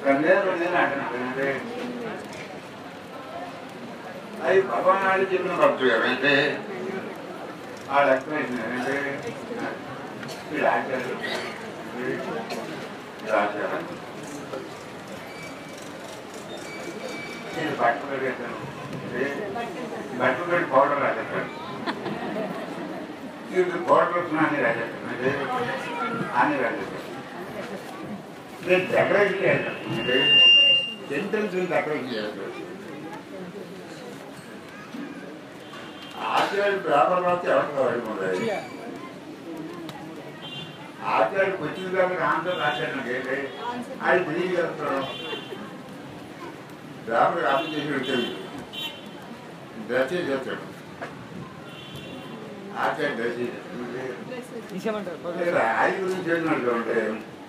నేను నేను అంటున్నాను అది భగవాన్ చెప్పిన భక్తులు అంటే ఆ ఎక్స్ప్లెనేషన్ ఏంటంటే వీళ్ళు ఆచార్యులు వీళ్ళు ఆచార్యులు నేను బట్టలు పెట్టాను బట్టలు పెట్టి పౌడర్ రాసేస్తాను ఇది పౌడర్ వస్తున్నా అని రాసేస్తాను అంటే అని రాసేస్తాను నేను డెకరేషన్ చేస్తాను అంటే సెంటెన్స్ డెకరేషన్ చేస్తాను ఆచార్య పేపర్ రాస్తే ఎవరికి వాడుకుంటాయి ఆచార్యకి వచ్చిన కాబట్టి ఆన్సర్ రాశాడు నాకు ఏంటి అది తిరిగి చేస్తాడు పేపర్ కాపీ చేసి వచ్చేది డ్రెస్ చేస్తాడు ఆచార్య డ్రెస్ తీసేయమంటారు ఆయన గురించి చేసినట్టు ఉంటే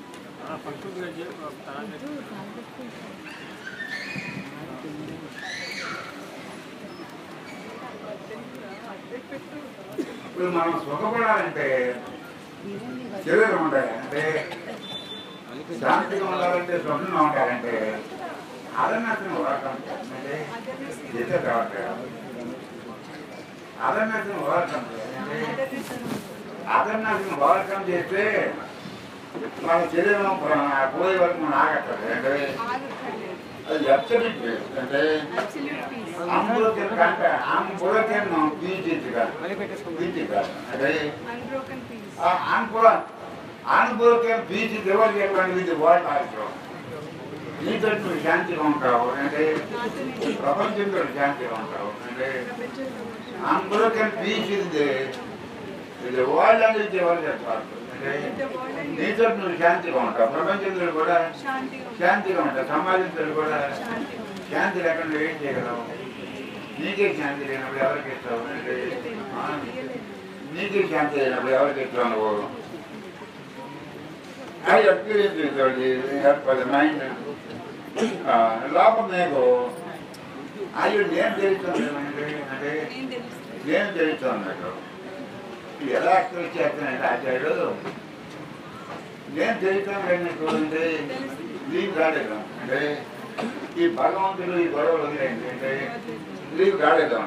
ఇప్పుడు మనం సుఖపడాలంటే శరీరం ఉండాలి అంటే శాంతిగా ఉండాలంటే స్వప్నంగా ఉండాలంటే అదన్నത്തിന് ఓవర్కమ్ అంటే చేసే కావట్లేదు అదన్నത്തിന് ఓవర్కమ్ చేయాలంటే అదన్నത്തിന് ఓవర్కమ్ చేస్తే మన శరీరం ప్ర- పోయే వరకు మనం ఆగట్లేదు అంటే అది అబ్సల్యూట్ అంటే ఆంబులోకెన్ కంటే ఆంబులోకెన్ పీచిగా మళ్ళీ పెట్టేసుకోండి పీచిగా అంటే Unbroken peace. అనుకూల అనుకూలకేం పీచి ఎవరు చెప్పండి ఇది వరల్డ్ ఆశ్రమం నీతో నువ్వు శాంతిగా ఉంటావు అంటే నాతో నేను ప్రపంచంతో శాంతిగా ఉంటావు అంటే ప్రపంచంలో అనుకూలకేం పీచ్ ఇది ఇది వరల్డ్ అనేది ఎవరు చెప్తారు అంటే నీతో నువ్వు శాంతిగా ఉంటావు ప్రపంచంలో కూడా శాంతిగా శాంతిగా ఉంటావు సమాజంతో కూడా శాంతిగా శాంతి లేకుండా ఏం చేయగలవు నీకే శాంతి లేనప్పుడు ఎవరికి ఇస్తావు అంటే ఆ, నీకే శాంతి లేనప్పుడు ఎవరికి ఇస్తావు నువ్వు I experience it already help for the mind. Uh, లోపల నీకు అయ్యో నేను తెలుస్తుంది అంటే అంటే ఏం తెలుస్తుంది నేను తెలుస్తుంది నాకు ఇది ఎలా ఎక్స్ప్రెస్ చేస్తానంటే ఆచార్యుడు నేను తెలుస్తాను నీకు అంటే లీవ్ రాలేదు అంటే ఈ భగవంతుడు ఈ గొడవలు వదిలేండి అంటే లీవ్ రాలేదు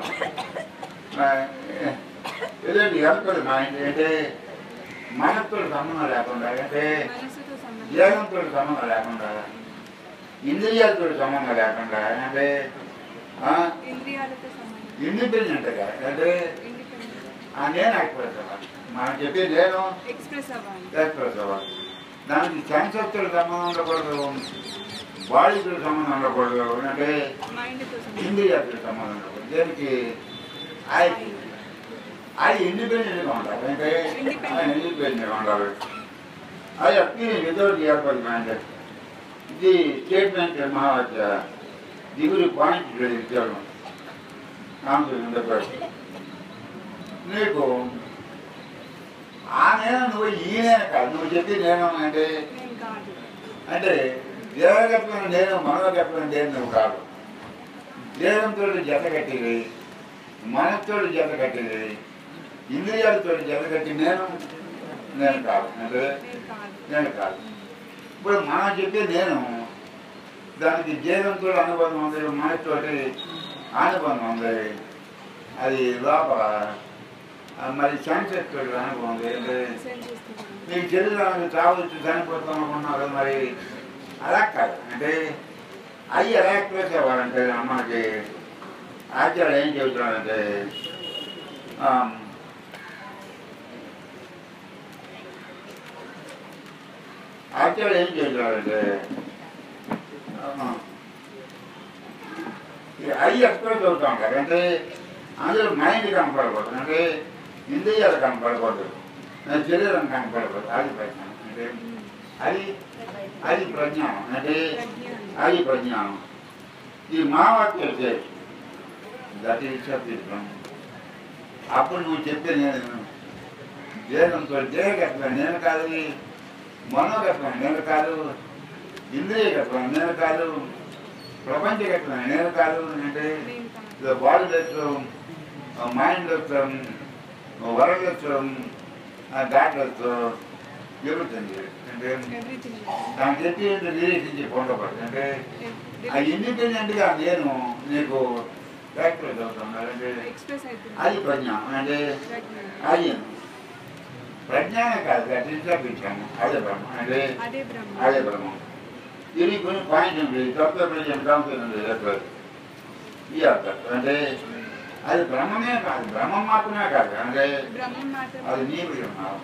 ఏదండి help మైండ్ అంటే మనతో సంబంధం లేకుండా అంటే మనసుతో సంబంధం దేహంతో సంబంధం లేకుండా ఇంద్రియాలతో సంబంధం లేకుండా అంటే ఇంద్రియాలతో సంబంధం ఇండిపెండెంట్గా అంటే ఇండిపెండెంట్ ఆ నేను ఎక్స్ప్రెస్ అవ్వాలి మనం చెప్పే నేను ఎక్స్ప్రెస్ అవ్వాలి ఎక్స్ప్రెస్ అవ్వాలి దానికి సెన్సెస్తో సంబంధం ఉండకూడదు బాడీతో సంబంధం ఉండకూడదు అంటే మైండ్తో సంబంధం ఇంద్రియాలతో సంబంధం ఉండకూడదు దేనికి అది అది ఇండిపెండెంట్గా ఉండాలి అంటే ఇండిపెండెంట్గా ఉండాలి అది అప్పి వితౌట్ ఏర్పడి మైండ్ ఇది స్టేట్మెంట్ మహావాక్య దిగురు పాయింట్ ఇచ్చాడు ఉండకూడదు నీకు ఆ నేను నువ్వు ఈయనే కాదు నువ్వు చెప్పి నేను అంటే నేను కాదు అంటే దేవగత్వం నేను మనోగత్వం నేను నువ్వు కాదు దేహంతో జత కట్టింది మనతో జత కట్టింది ఇంద్రియాలతో జత కట్టి నేను నేను కాదు అంటే నేను కాదు నేను కాదు ఇప్పుడు మనం చెప్పే నేను దానికి జీవంతో అనుబంధం ఉంది మనతోటి అనుబంధం ఉంది అది లోపల ఆ మరి సన్సెట్ తోటి అనుభవం ఉంది అంటే సెండ్ చేస్తున్నాను నీకు శరీరానికి చావచ్చు చనిపోతాం అనుకున్నావు కదా మరి అలా కాదు అంటే అవి ఎలా ఎక్స్ప్రెస్ అవ్వాలంటే మనకి ఆచార్య ఏం చెబుతున్నాడంటే ఆమ్, ఆచార్య ఏం చెబుతున్నాడంటే ఆమా, ఈ అవి ఎక్స్ప్రెస్ అవుతా ఉంటారు అంటే అందులో మైండ్ కనపడకూడదు అంటే ఇంద్రియాలు కనపడకూడదు శరీరం కనపడకూడదు అది ప్రజ్ఞానం అంటే అది అది ప్రజ్ఞానం అంటే అది ప్రజ్ఞానం ఈ మావాక్యం చేసి దట్ ఈస్ సత్యం అప్పుడు నువ్వు చెప్పే నేను దేహంతో దేహగత్వం నేను కాదు మనోగత్వం నేను కాదు ఇంద్రియగత్వం నేను కాదు ప్రపంచగత్వం నేను కాదు అంటే నేను కాదు the body lifts mind lifts world lifts that lifts everything. And అంటే ఎవ్రీథింగ్ దానికి చెప్పి రిలేషన్షిప్ ఉండకూడదు అంటే ఆ ఇండిపెండెంట్గా నేను నీకు ఫ్యాక్టరీ చదువుతాను అంటే ఎక్స్ప్రెస్ అవుతుంది అది ప్రజ్ఞ అంటే అది ప్రజ్ఞానం కాదు అట్లా అదే బ్రహ్మ అంటే అదే బ్రహ్మ అదే బ్రహ్మ దీనికి కొన్ని పాయింట్ ఉంది తత్వ ప్రజలు కాన్సెప్ట్ ఉంది అట్లా ఈ అర్థం అంటే అది బ్రహ్మమే కాదు బ్రహ్మం మాత్రమే కాదు అంటే బ్రహ్మం మాత్రం అది నీవు ఉన్నావు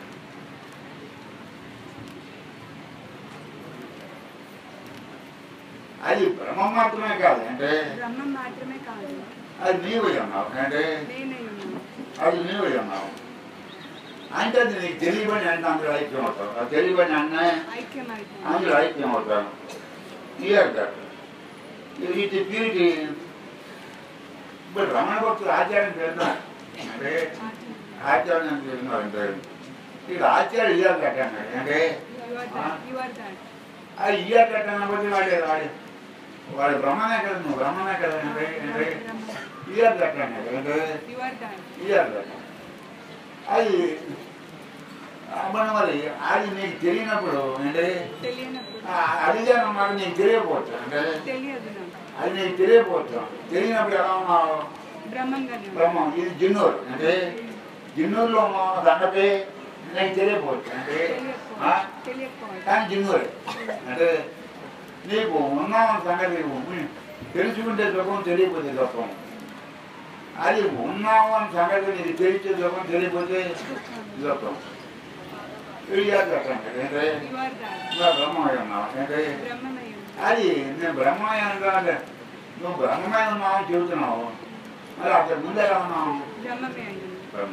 అది బ్రహ్మం మాత్రమే కాదు అంటే బ్రహ్మం మాత్రమే కాదు అది నీవు ఉన్నావు అంటే నేనే ఉన్నాను అది నీవు ఉన్నావు అంటే అది నీకు తెలియబడి అంటే అందులో ఐక్యం అవుతావు అది తెలియబడి అన్న ఐక్యం అవుతుంది అందులో ఐక్యం అవుతాను క్లియర్ కట్ ఇది ప్యూరిటీ ఇప్పుడు రమణ భక్తులు ఆచార్యం చేస్తున్నారు అంటే ఆచార్యం చేస్తున్నారు అంటే ఇది ఆచార్య ఇయ్యాలి కట్టాను అంటే you are that you are that అది ఇయ్యాలి కట్టాను బట్టి వాడు వాడు వాడు బ్రహ్మనే కదా నువ్వు బ్రహ్మనే కదా అంటే అంటే ఇయ్యాలి కట్టాను అంటే యు ఆర్ దట్ ఇయ్యాలి కట్టాను అది మనం మరి అది నీకు తెలియనప్పుడు అంటే తెలియనప్పుడు అడిగాను మాట నీకు తెలియకపోవచ్చు అంటే తెలియదు నాకు అది నీకు తెలియకపోవచ్చు తెలియనప్పుడు ఎలా ఉన్నావు బ్రహ్మంగానే ఉంది. బ్రహ్మం ఇది జిన్నూరు అంటే జిన్నూరులో ఉన్న సంగతి నీకు తెలియకపోవచ్చు అంటే ఆ? తెలియకపోవచ్చు తెలియకపోవచ్చు కానీ జిన్నూరే అంటే నీకు ఉన్న సంగతి ఉంది. తెలుసుకుంటే సుఖం తెలియకపోతే సుఖం అది ఉన్నావు అని సంగతి నీకు తెలిసే సుఖం తెలియకపోతే సుఖం ఇది చేస్తాను అంటే యు ఆర్ దట్ ఇంకా బ్రహ్మమై ఉన్నావు అంటే బ్రహ్మమై ఉంది. అది నేను బ్రహ్మమయం కాదు నువ్వు బ్రహ్మమయం ఉన్నావు అని చెబుతున్నావు మరి అక్కడ ముందు ఎలా ఉన్నావు బ్రహ్మమే అయింది బ్రహ్మ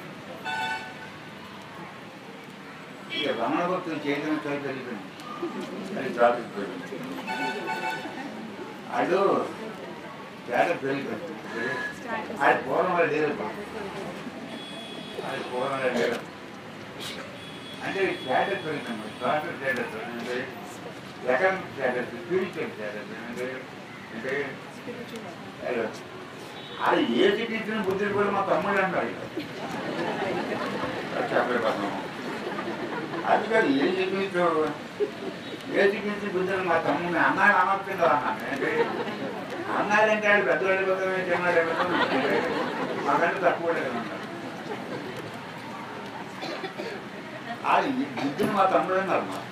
ఇక రమణ భక్తులు చేయడం చదివిపోయింది అది ట్రాఫిక్ పెరిగింది అడు తేట పెరిగిపోయింది అది పూర్వం లేదు అది పూర్వం లేదు అంటే స్టేటస్ పెరిగింది ట్రాఫిక్ స్టేటస్ అంటే ఎకనామిక్ స్టేటస్ స్పిరిచువల్ స్టేటస్ అంటే అంటే అయ్యో. అది ఏ చికిత్సన బుద్ధులు కూడా మా తమ్ముడు అన్నాడు చెప్పలేకపోతున్నాము అది కాదు ఏ చికిత్స ఏ చికిత్స బుద్ధులు మా తమ్ముడిని అన్నాడు అనొచ్చు కదా అన్నాను అంటే అన్నాడంటే ఆడు పెద్దవాడి పెద్దమే చిన్నవాడి పెద్దమే మాకంటే తక్కువ లేదు అన్నాడు అది బుద్ధుని మా తమ్ముడు అన్నారు మా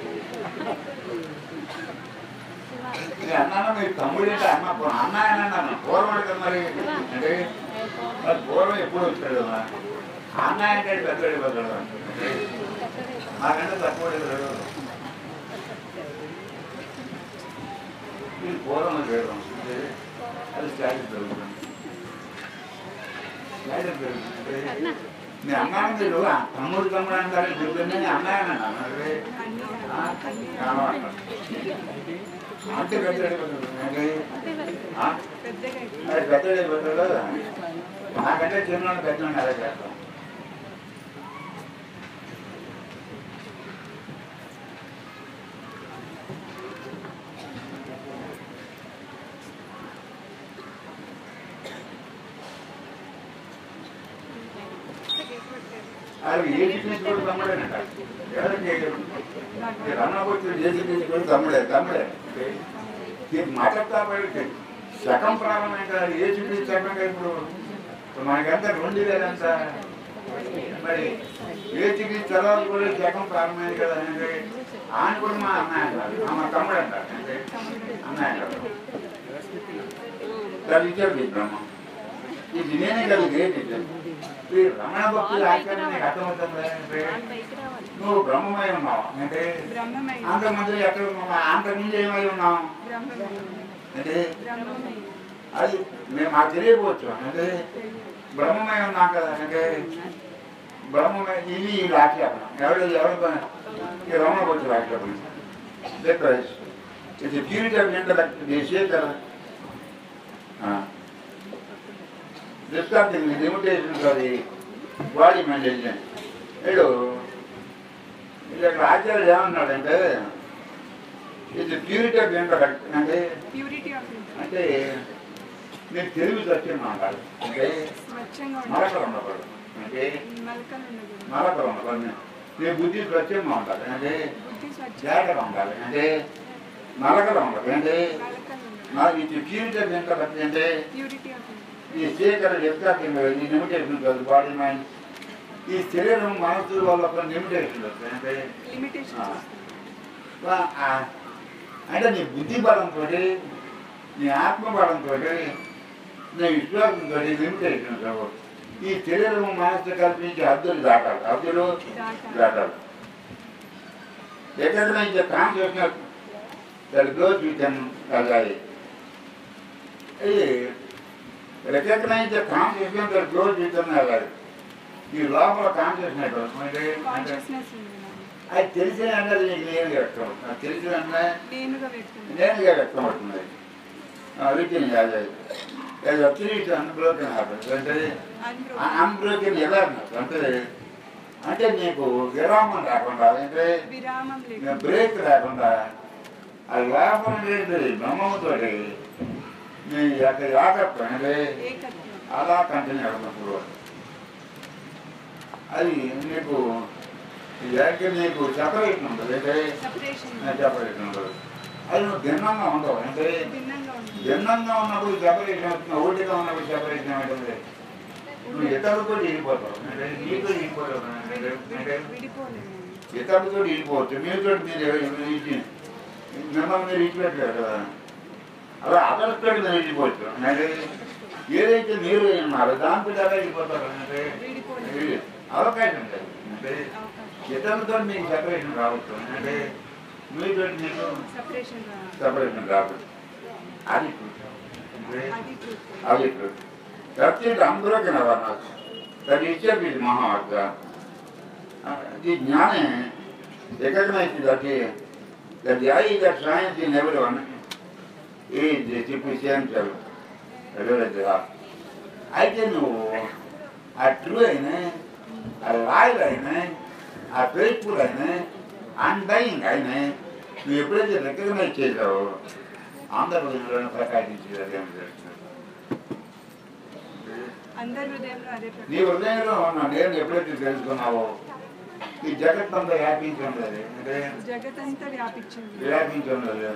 నేను అన్నాను మీరు తమ్ముడు అంటే అన్న అన్న అని అన్నాను పూర్వం కదా మరి అంటే మరి పూర్వం ఎప్పుడు వచ్చాడు కదా అన్న అంటే పెద్దవాడి పెద్దవాడు అంటే మాకంటే తక్కువ లేదు మీరు పూర్వం వేరు అంటే అది స్టాటస్ పెరుగుతుంది స్టాటస్ పెరుగుతుంది అంటే నేను అన్నాను మీరు ఆ తమ్ముడు తమ్ముడు అంటారు చెప్తుంది నేను అన్నాయని అన్నాను అంటే ఆ, కావాలి. అంటే పెద్దవాడి పెద్దవాడు అంటే ఆ? పెద్దగా అయిపోయింది. అది పెద్దవాడి పెద్దవాడు నాకంటే చిన్నవాడు పెద్దవాడిని అలా చేస్తాం అది ఏ చికిత్స కూడా తమ్ముడేనట ఎవరు చేయగలరు రమణభక్తుడు ఏ చికిత్స కూడా తమ్ముడే తమ్ముడే ఈ మాట్లాడతా పోయి శకం ప్రారంభమైన కదా ఏ చికిత్స శకంగా ఇప్పుడు ఇప్పుడు మనకంతా రెండు వేలంత మరి ఏ చికిత్స చదవాలి కూడా శకం ప్రారంభమైంది కదా అంటే ఆయన కూడా మా అన్నయ్య అంటారు ఆ, మా తమ్ముడు అంటారు అంటే అన్నయ్య అంటారు దాని ఇచ్చారు ఈ బ్రహ్మ ఇది నేనే కదా గ్రేట్ ఈ రమణ భక్తులు ఆచరణ నీకు అర్థమవుతుంది అంటే నువ్వు బ్రహ్మమై ఉన్నావు అంటే బ్రహ్మమై ఉంది. అంతమంది ఎక్కడ ఉన్నావు అంతకుముందు ఏమై ఉన్నావు బ్రహ్మమై ఉంది. అంటే బ్రహ్మమై ఉంది. అది మేము మాకు తెలియకపోవచ్చు అంటే బ్రహ్మమై ఉన్నాం కదా అంటే బ్రహ్మమై ఇది ఈ ఆక్షేపణ ఎవరు ఎవరు ప- ఈ రమణ భక్తులు ఆక్షేపణ బికాస్ ఇది ప్యూరిటీ ఆఫ్ ఇంటలెక్ట్ చేసే కదా డిస్కసింగ్ లిమిటేషన్స్ అది బాడీ మెయింటెనెన్స్ వీడు ఇక్కడ ఆచార్యుడు ఏమన్నాడంటే ఇది ప్యూరిటీ ఆఫ్ ఇంటలెక్ట్ అంటే ప్యూరిటీ ఆఫ్ ఇంటెలిజెన్స్. అంటే మీరు తెలివి సత్యం అంటారు అంటే స్వచ్ఛంగా మరకలు ఉండాలి ఉండకూడదు అంటే మలకలు ఉండకూడదు మరకలు ఉండకూడదు నీ బుద్ధి స్వచ్ఛంగా ఉండాలి అంటే బుద్ధి స్వచ్ఛ జాగ్రత్తగా ఉండాలి అంటే నలకగా ఉండాలి అంటే నలకలు ఉండాలి నా ఇది ప్యూరిటీ ఎంత బట్టి అంటే ప్యూరిటీ ఆఫ్ ఈ స్పీకర్ చెప్తాను ఈ లిమిటేషన్ కాదు బాడీ మైండ్ ఈ శరీరం మనసు వల్ల ఒక లిమిటేషన్ వస్తుంది అంటే లిమిటేషన్ ఆ. వా- ఆ, అంటే నీ బుద్ధి బలంతో నీ ఆత్మ బలంతో నీ విశ్వాసంతో లిమిటేషన్ ఈ శరీరం మనసు కల్పించి హద్దులు దాటాలి హద్దులు దాటాలి. దాటాలి ఎక్కడైనా కాన్షియస్నెస్ దట్ గోస్ విత్ కలిగాయి ఇది recognise the consciousness that goes with కలిగాయి ఈ లోపల కాన్షియస్నెస్ అంటే కాన్షియస్నెస్ ఉంది నాకు. అది తెలిసిన అన్నది నీకు నేనుగా వ్యక్తం అవుతుంది అది తెలిసిన అన్న నేనుగా వ్యక్తం నేనుగా వ్యక్తం అవుతుంది రిటర్న్ కాదు అది వచ్చి అన్బ్రోకెన్ హ్యాపన్స్ అంటే అన్బ్రోకెన్ ఎలా అన్నారు అంటే అంటే నీకు విరామం రాకుండా అంటే విరామం లేదు బ్రేక్ రాకుండా ఆ లోపల ఏంటి బ్రహ్మంతో నీ యొక్క యాకత్వం అంటే ఏకత్వం అలా కంటిన్యూ అవుతున్నప్పుడు అది నీకు యాక్చువల్ నీకు సెపరేషన్ ఉంటుంది అంటే సపరేషన్ సెపరేషన్ ఉంటుంది అది నువ్వు భిన్నంగా ఉండవు అంటే భిన్నంగా ఉంది భిన్నంగా ఉన్నప్పుడు సెపరేషన్ అవుతుంది ఒకటిగా ఉన్నప్పుడు సెపరేషన్ అవుతుంది నువ్వు ఇతరులతో వెళ్ళిపోతావు అంటే నీతో వెళ్ళిపోతావు అంటే అంటే విడిపోలేదు ఇతరులతో వెళ్ళిపోవచ్చు మీతో మీరు ఇచ్చి మిమ్మల్ని మీరు ఇచ్చిపెట్టారు కదా అలా అదర్తో మీరు వెళ్ళిపోవచ్చు అంటే ఏదైతే మీరు ఉన్నారో దాంతో ఎలా వెళ్ళిపోతారు అంటే విడిపోలేదు ఇది అవకాశం లేదు అంటే అవకాశం ఇతరులతో మీకు సెపరేషన్ రావచ్చు అంటే మీతో మీకు సపరేషన్ సెపరేషన్ రావచ్చు అది truth. అంటే అది truth. అది truth. సత్యం అందరికీ అవర్నెస్ దట్ ఇచ్చేది ఇది మహావార్త ఈ జ్ఞానే recognise that that I that science in ఎవరి వన్ ఈజ్ ఎఫిషియన్షియల్ అయితే నువ్వు ఆ ట్రూ అయినా ఆ లాయర్ అయినా ఆ ఫేస్ఫుల్ అయినా అన్డైయింగ్ అయినా నువ్వు ఎప్పుడైతే రికగ్నైజ్ చేసావో అందరూ హృదయంలో ప్రకాశించేది అదే చేస్తుంది అందరి హృదయంలో అదే ప్రకాశం. నీ హృదయంలో ఉన్న నేను ఎప్పుడైతే తెలుసుకున్నావో ఈ జగత్తంతా వ్యాపించి ఉండదు అంటే జగతంతా వ్యాపించింది వ్యాపించి ఉండదు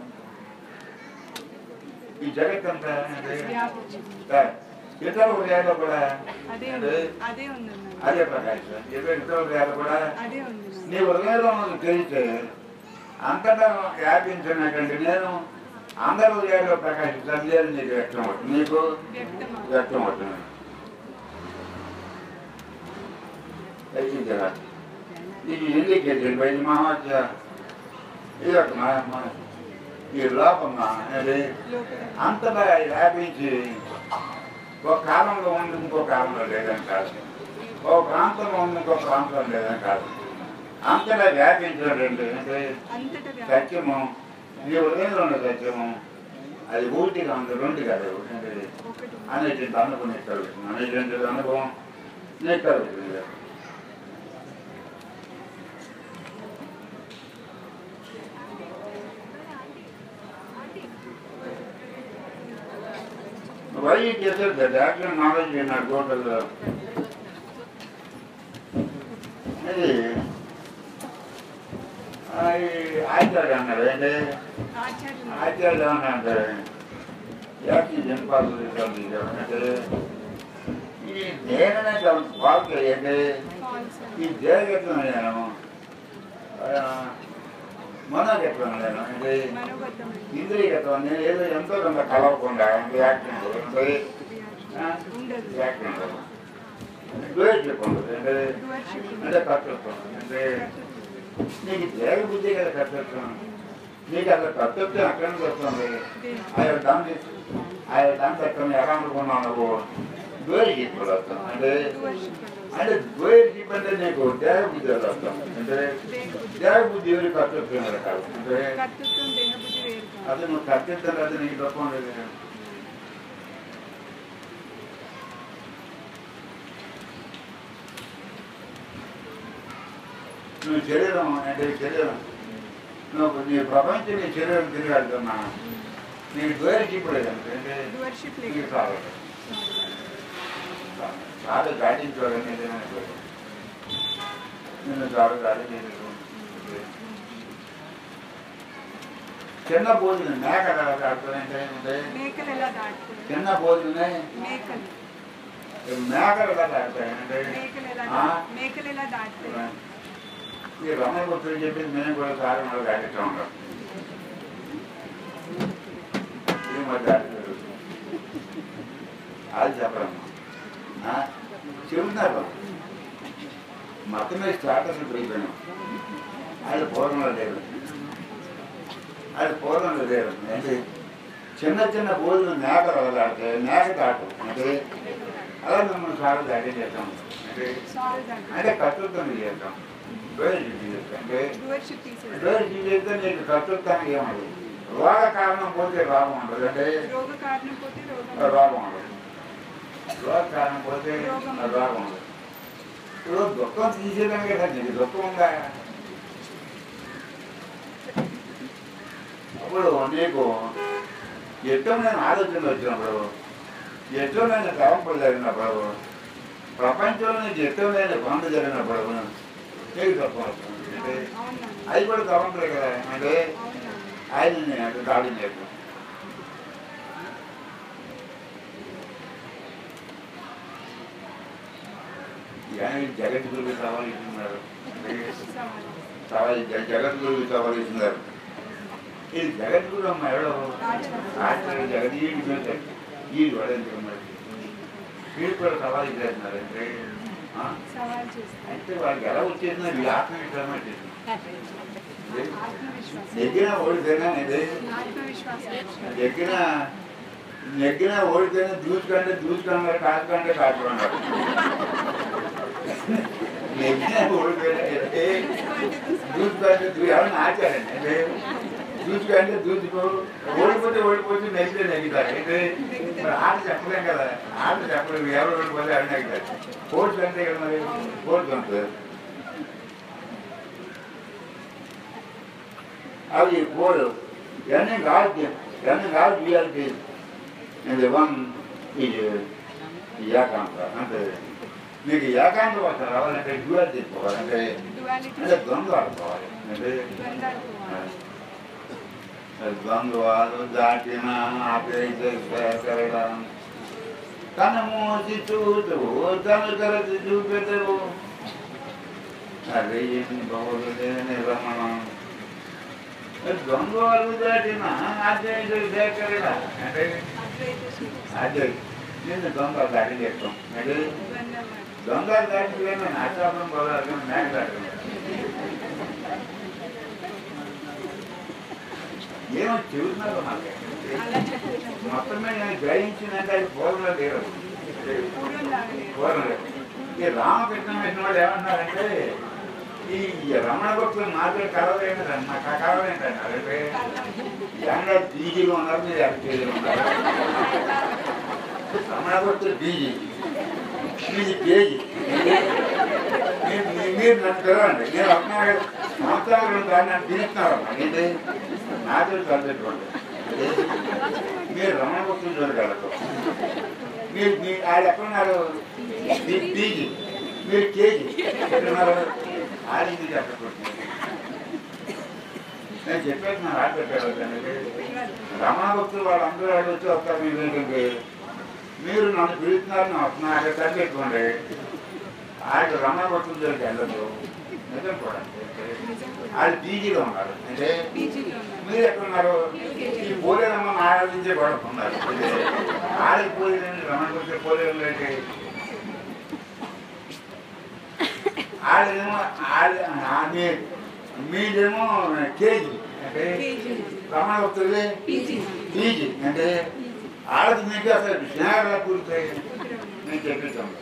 ఈ జగత్తంతా అంటే వ్యాపించింది ఇతర హృదయాలు కూడా అదే అంటే ఉంది అదే ఉంది అన్నది. అదే ప్రకాశం ఇతర ఇతర హృదయాలు కూడా అదే ఉంది అన్నది. నీ హృదయంలో ఉన్నది తెలిస్తే అంతటా వ్యాపించినటువంటి నేను అందరి హృదయాల్లో ప్రకాశిస్తాను లేదు నీకు వ్యక్తం అవుతుంది నీకు వ్యక్తమా వ్యక్తం అవుతుంది దయచేసి ఇది ఇండికేటెడ్ బై మహాత్య ఇది ఒక మా- మా- ఈ లోపం అనేది లోపల అంతటా వ్యాపించి ఒక కాలంలో ఉంది ఇంకో కాలంలో లేదని కాదు ఒక ప్రాంతంలో ఉంది ఇంకో ప్రాంతంలో లేదని కాదు అంతటా వ్యాపించినటువంటి అంటే అంతటా వ్యాపించింది సత్యము నీ హృదయంలో ఉన్న సత్యము అది ఊటిగా ఉంది రెండు కాదు అంటే ఒకటి అనేటువంటి అనుభవం నీకు కలుగుతుంది అనేటువంటి అనుభవం నీకు కలుగుతుంది Why you get it, that actual knowledge will not go to the... అది ఆచార్య అన్నారు అంటే ఆచార్యులు ఆచార్య అంటే యాకి జన్పాలు అంటే ఈ నేననే వాళ్ళకి అంటే ఫాల్స్ ఈ దేహగత్వం నేను మనోగత్వం నేను అంటే మనోబద్ధమైన ఇంద్రియగత్వం నేను ఏదో ఎంతో కొంత కలవకుండా యాక్టింగ్ అంటే ఉండదు యాక్టింగ్ ద్వేషం ఉండదు అంటే Doership ఉండదు. అంటే కర్తృత్వం అంటే నీకు దేహ బుద్ధి కదా కర్తృత్వం నీకు అసలు కర్తృత్వం అక్కడి నుంచి వస్తుంది ఆయన దాన్ని ఆయన దాంట్లో ఎక్కడ ఎలా అనుకున్నావు నువ్వు ద్వేషిప్ కూడా వస్తాం అంటే Doership ఉండదు. అంటే ద్వేషిప్ అంటే నీకు దేహ బుద్ధి వస్తాం అంటే దేహ బుద్ధి ఎవరి కర్తృత్వం కదా కాదు అంటే కర్తృత్వం దేహబుద్ధి వేరు కాదు. అది నువ్వు కర్తృత్వం అది నీకు తప్ప లేదు నువ్వు శరీరం అంటే శరీరం నువ్వు నీ ప్రపంచం నీ శరీరం తిరిగాడుతున్నా నీకు ద్వేషిప్ లేదు అంటే Doership నీకు లేదు. చాలు చాలు దాటించుకోవాలని ఏదైనా కోరిక. నిన్ను చాలు చాలు నేను చిన్న భోజనం మేక దాడుతుందంటే మేకలు ఎలా దాటుతాయి చిన్న భోజనమే మేకలు మేకలు కదా దాడుతాయంటే మేకలు ఎలా ఆ? దా- మేకలు ఎలా దాటుతాయి ఈ రమణ గుర్తులు చెప్పింది మేము కూడా సారి మనకు దాటిస్తూ ఉంటాం ఇది మరి దాటుతారు అది చెప్పరమ్మా చెబుతున్నారు మొత్తమే స్టాటస్ పెరిగిపోయాం అది పూర్వంలో లేదు అది పూర్వంలో లేదు అంటే చిన్న చిన్న భోజనం మేక వదలాడితే మేక దాటు అంటే అలా మిమ్మల్ని సార్లు దాటి చేస్తాం అంటే సారీ దాటు అంటే కట్టుతాను చేస్తాం వేరే డ్యూటీ చేస్తాం అంటే డోర్షిప్ తీసేది వేరే డ్యూటీ చేస్తే నీకు కట్టుతానికి ఏమదు రోగ కారణం పోతే రోగం ఉండదు అంటే రోగ కారణం పోతే రోగం రోగం ఉండదు రోగ కారణం పోతే రోగం ఉండదు ఇప్పుడు దుఃఖం తీసేదానికి కదా నీకు దుఃఖం ఉందా అప్పుడు నీకు ఎట్టమైన ఆలోచనలు వచ్చినప్పుడు ఎట్టమైన తలంపులు జరిగినప్పుడు ప్రపంచంలో నీకు ఎట్టమైన పనులు జరిగినప్పుడు నీకు దుఃఖం వస్తుంది అంటే అవునా అది కూడా తలంపులే కదా అంటే అవునా ఆయన అంటే దాడి చేయడం ఆయన జగద్గురువు సవాల్ ఇస్తున్నారు సవాలు సవాల్ జగద్గురువు సవాల్ ఇస్తున్నారు ఇది జగద్గురు అమ్మ ఎవడో ఆచార్య జగదీయుడి మీద ఈ వడంతున్నారు వీళ్ళు కూడా సవాల్ ఇస్తున్నారు అంటే ఆ? సవాల్ చేస్తారు అంటే వాళ్ళకి ఎలా వచ్చేసిందో వీళ్ళ ఆత్మవిశ్వాసం వచ్చేసింది ఇది ఆత్మవిశ్వాసం నెగ్గిన ఓడితేనే ఇది ఆత్మవిశ్వాసం నెగ్గిన నెగ్గిన ఓడితేనే దూసుకంటే దూసుకున్నారు కాచుకంటే కాచుకున్నారు నెగ్గిన ఓడితేనే అంటే దూసుకంటే దూ ఎవరిని ఆచారండి అంటే దూసుకంటే దూసుకో ఓడిపోతే ఓడిపోతే నెగ్గితే నెగ్గుతారు అయితే మరి ఆట చెప్పలేం కదా ఆట చెప్పలేదు ఎవరు ఓడిపోతే అవి నెగ్గుతారు కోర్టు అంతే కదా మరి కోర్టు ఉంటుంది అవి కోడు ఇవన్నీ కాదు ఇవన్నీ కాదు రియాలిటీ ఇది వన్ ఇది ఏకాంత అంటే మీకు ఏకాంత వస్తా రావాలంటే డ్యూయాలిటీ తీసుకోవాలంటే డువాలిటీ అంటే ద్వంద్వ ఆడుకోవాలి అంటే ద్వంద్వాలు ద్వంద్వాలు దాటిన ఆపేసేడం తన మోసి చూడు తను కరచి చూపెట్టవు అదే బహుళ రమణం ద్వంద్వాలు దాటిన అద్వైత సేకరణ అంటే అద్వైత శివ అదే నేను దొంగలు దాటి చేస్తాం అంటే ద్వంద్వాలు దొంగలు దాటి ఆచారం పోవాలి మేక దాటం ఏమో చెబుతున్నారు నాకు అలా చెప్తున్నారు మొత్తమే నేను గ్రహించినంటే అది పూర్వం లేదు పూర్వం లాగలేదు పూర్వం లేదు ఈ రామకృష్ణ వేసిన వాళ్ళు ఏమన్నారంటే ఈ రమణ భక్తులు మాత్రం కలవేంటి నాకు కలవేంటి అన్నారు అంటే ఎండ బీజీలో ఉన్నారు మీరు ఎఫ్టీలో ఉన్నారు రమణ భక్తులు బీజీ మీది పేజీ మీరు మీ- మీరు నన్ను పిలవండి నేను ఒక సంవత్సరాలు రెండు సార్లు నన్ను పిలుస్తున్నారు ఏంటి నాతో చదివేటువంటి మీరు రమణ భక్తులు చూడగలరు మీరు మీ ఆయన ఎక్కడున్నారు మీరు పీజీ మీరు కేజీ ఎక్కడున్నారు ఆడింది చెప్పకూడదు నేను చెప్పేసి నా రాజు చెప్పాడు రమణ భక్తులు వాళ్ళందరూ వాళ్ళు వచ్చి వస్తారు మీరు ఏంటంటే మీరు నన్ను పిలుస్తున్నారు నా వస్తున్నా అక్కడ తగ్గెట్టుకోండి ఆయన రమణ భక్తుల దగ్గరికి వెళ్ళదు నిజం కూడా వాళ్ళు పీజీలో ఉన్నారు అంటే పీజీలో ఉన్నారు మీరు ఎక్కడున్నారు ఈ పోలేరమ్మ ఆరాధించే కూడా ఉన్నారు ఆడికి పోలేదని రమణ భక్తులు పోలేరు అంటే ఆడేమో ఆడ మీ మీదేమో కేజీ అంటే పీజీ రమణ భక్తులే పీజీ పీజీ అంటే ఆడది మీకు అసలు స్నేహాలు పూర్తాయి నేను చెప్పిస్తాను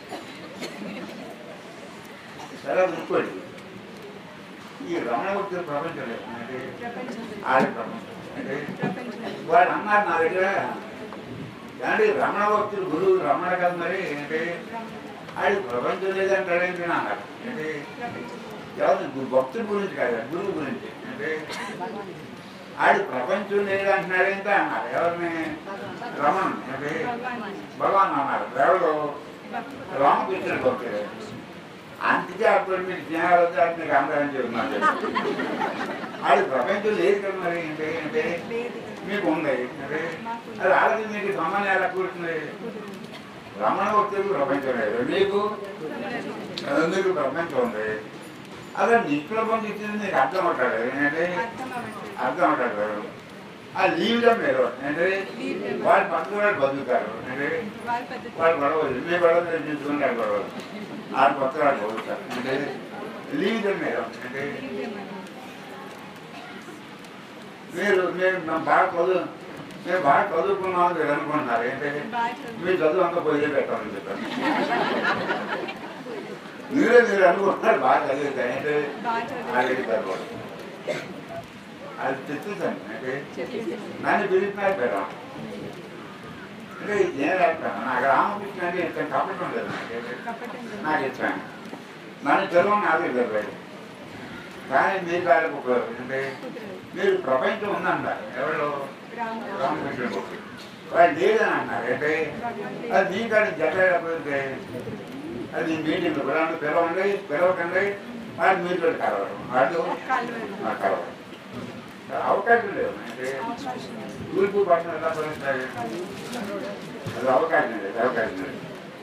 సరే ఇంకోటి ఈ రమణ భక్తుల ప్రపంచం లేదు అంటే ప్రపంచంలో ఆడ ప్రపంచం అంటే ప్రపంచంలో వాడు అన్నారు నా దగ్గర అంటే రమణ భక్తులు గురువు రమణ కాదు మరి అంటే ఆడి ప్రపంచం లేదంటాడేంటి అని అన్నారు అంటే ప్రపంచంలో ఎవరు భక్తుల గురించి కాదు గురువు గురించి అంటే ఆడి ప్రపంచం లేదంటున్నాడేంటి అన్నారు ఎవరిని రమణ అంటే భగవాన్ భగవాన్ అన్నారు ఎవరు భక్తుడు రామకృష్ణుడు భక్తుడు అందుకే అప్పుడు మీకు జ్ఞానాలు వస్తే అది మీకు అందరం చెప్తున్నారు అది ప్రపంచం లేదు కదా మరి అంటే అంటే లేదు మీకు ఉంది అంటే అది వాళ్ళకి మీకు సంబంధం ఎలా కూర్చుంది రమణ వచ్చేది ప్రపంచం లేదు మీకు మీకు ప్రపంచం ఉంది అదే నిక్కుల పని ఇచ్చింది నీకు అర్థం అవుతాడు ఏంటంటే అర్థం అవ్వట్లేదు అర్థం అవుతాడు ఆ లీవ్లో మీరు అంటే వాళ్ళు పక్కన వాళ్ళు బతుకుతారు అంటే వాళ్ళ పద్ధతి వాళ్ళు గొడవలు మీ గొడవ తీసుకుని వాళ్ళు గొడవలు ఆరు కొత్త వాళ్ళు బతుకుతారు అంటే లీవ్లో మీరు అంటే మీరు మీరు మేము బాగా చదువు మేము బాగా చదువుకున్నామని మీరు అనుకుంటున్నారు ఏంటంటే బాగా చదువు మీ చదువు అంతా పోయి పెట్టాలని చెప్పారు మీరే మీరు అనుకుంటున్నారు బాగా చదివితే అంటే బాగా చదువు అలాగే చదవాలి అది తెచ్చేసాను అంటే చెప్పేసి నన్ను పిలిచినారు పేరు అంటే ఏం రాస్తాను నాకు రామకృష్ణ అంటే ఇంత కప్పటం లేదు నాకు కప్పటం లేదు. నాకు ఇచ్చాను నన్ను చదువు నాకు తెలియదు కానీ మీ కాళ్ళకు ఉపయోగం అంటే కుదరదు. మీరు ప్రపంచం ఉందంటారు ఎవరు రాము. రామకృష్ణ గొప్ప వాళ్ళు లేదని అన్నారు అంటే భగవంతుడు. అది మీ కాడికి జట్లేకపోతే అది మీటింగ్ పిల్లలు పిలవండి పిలవకండి అది మీరు కలవరు వాళ్ళు కలవరు. ఆ కలవరు అవకాశం లేదు అంటే అవకాశం లేదు. తూర్పు పట్టణం ఎలా పడుతుంది అది అవకాశం లేదు అవకాశం లేదు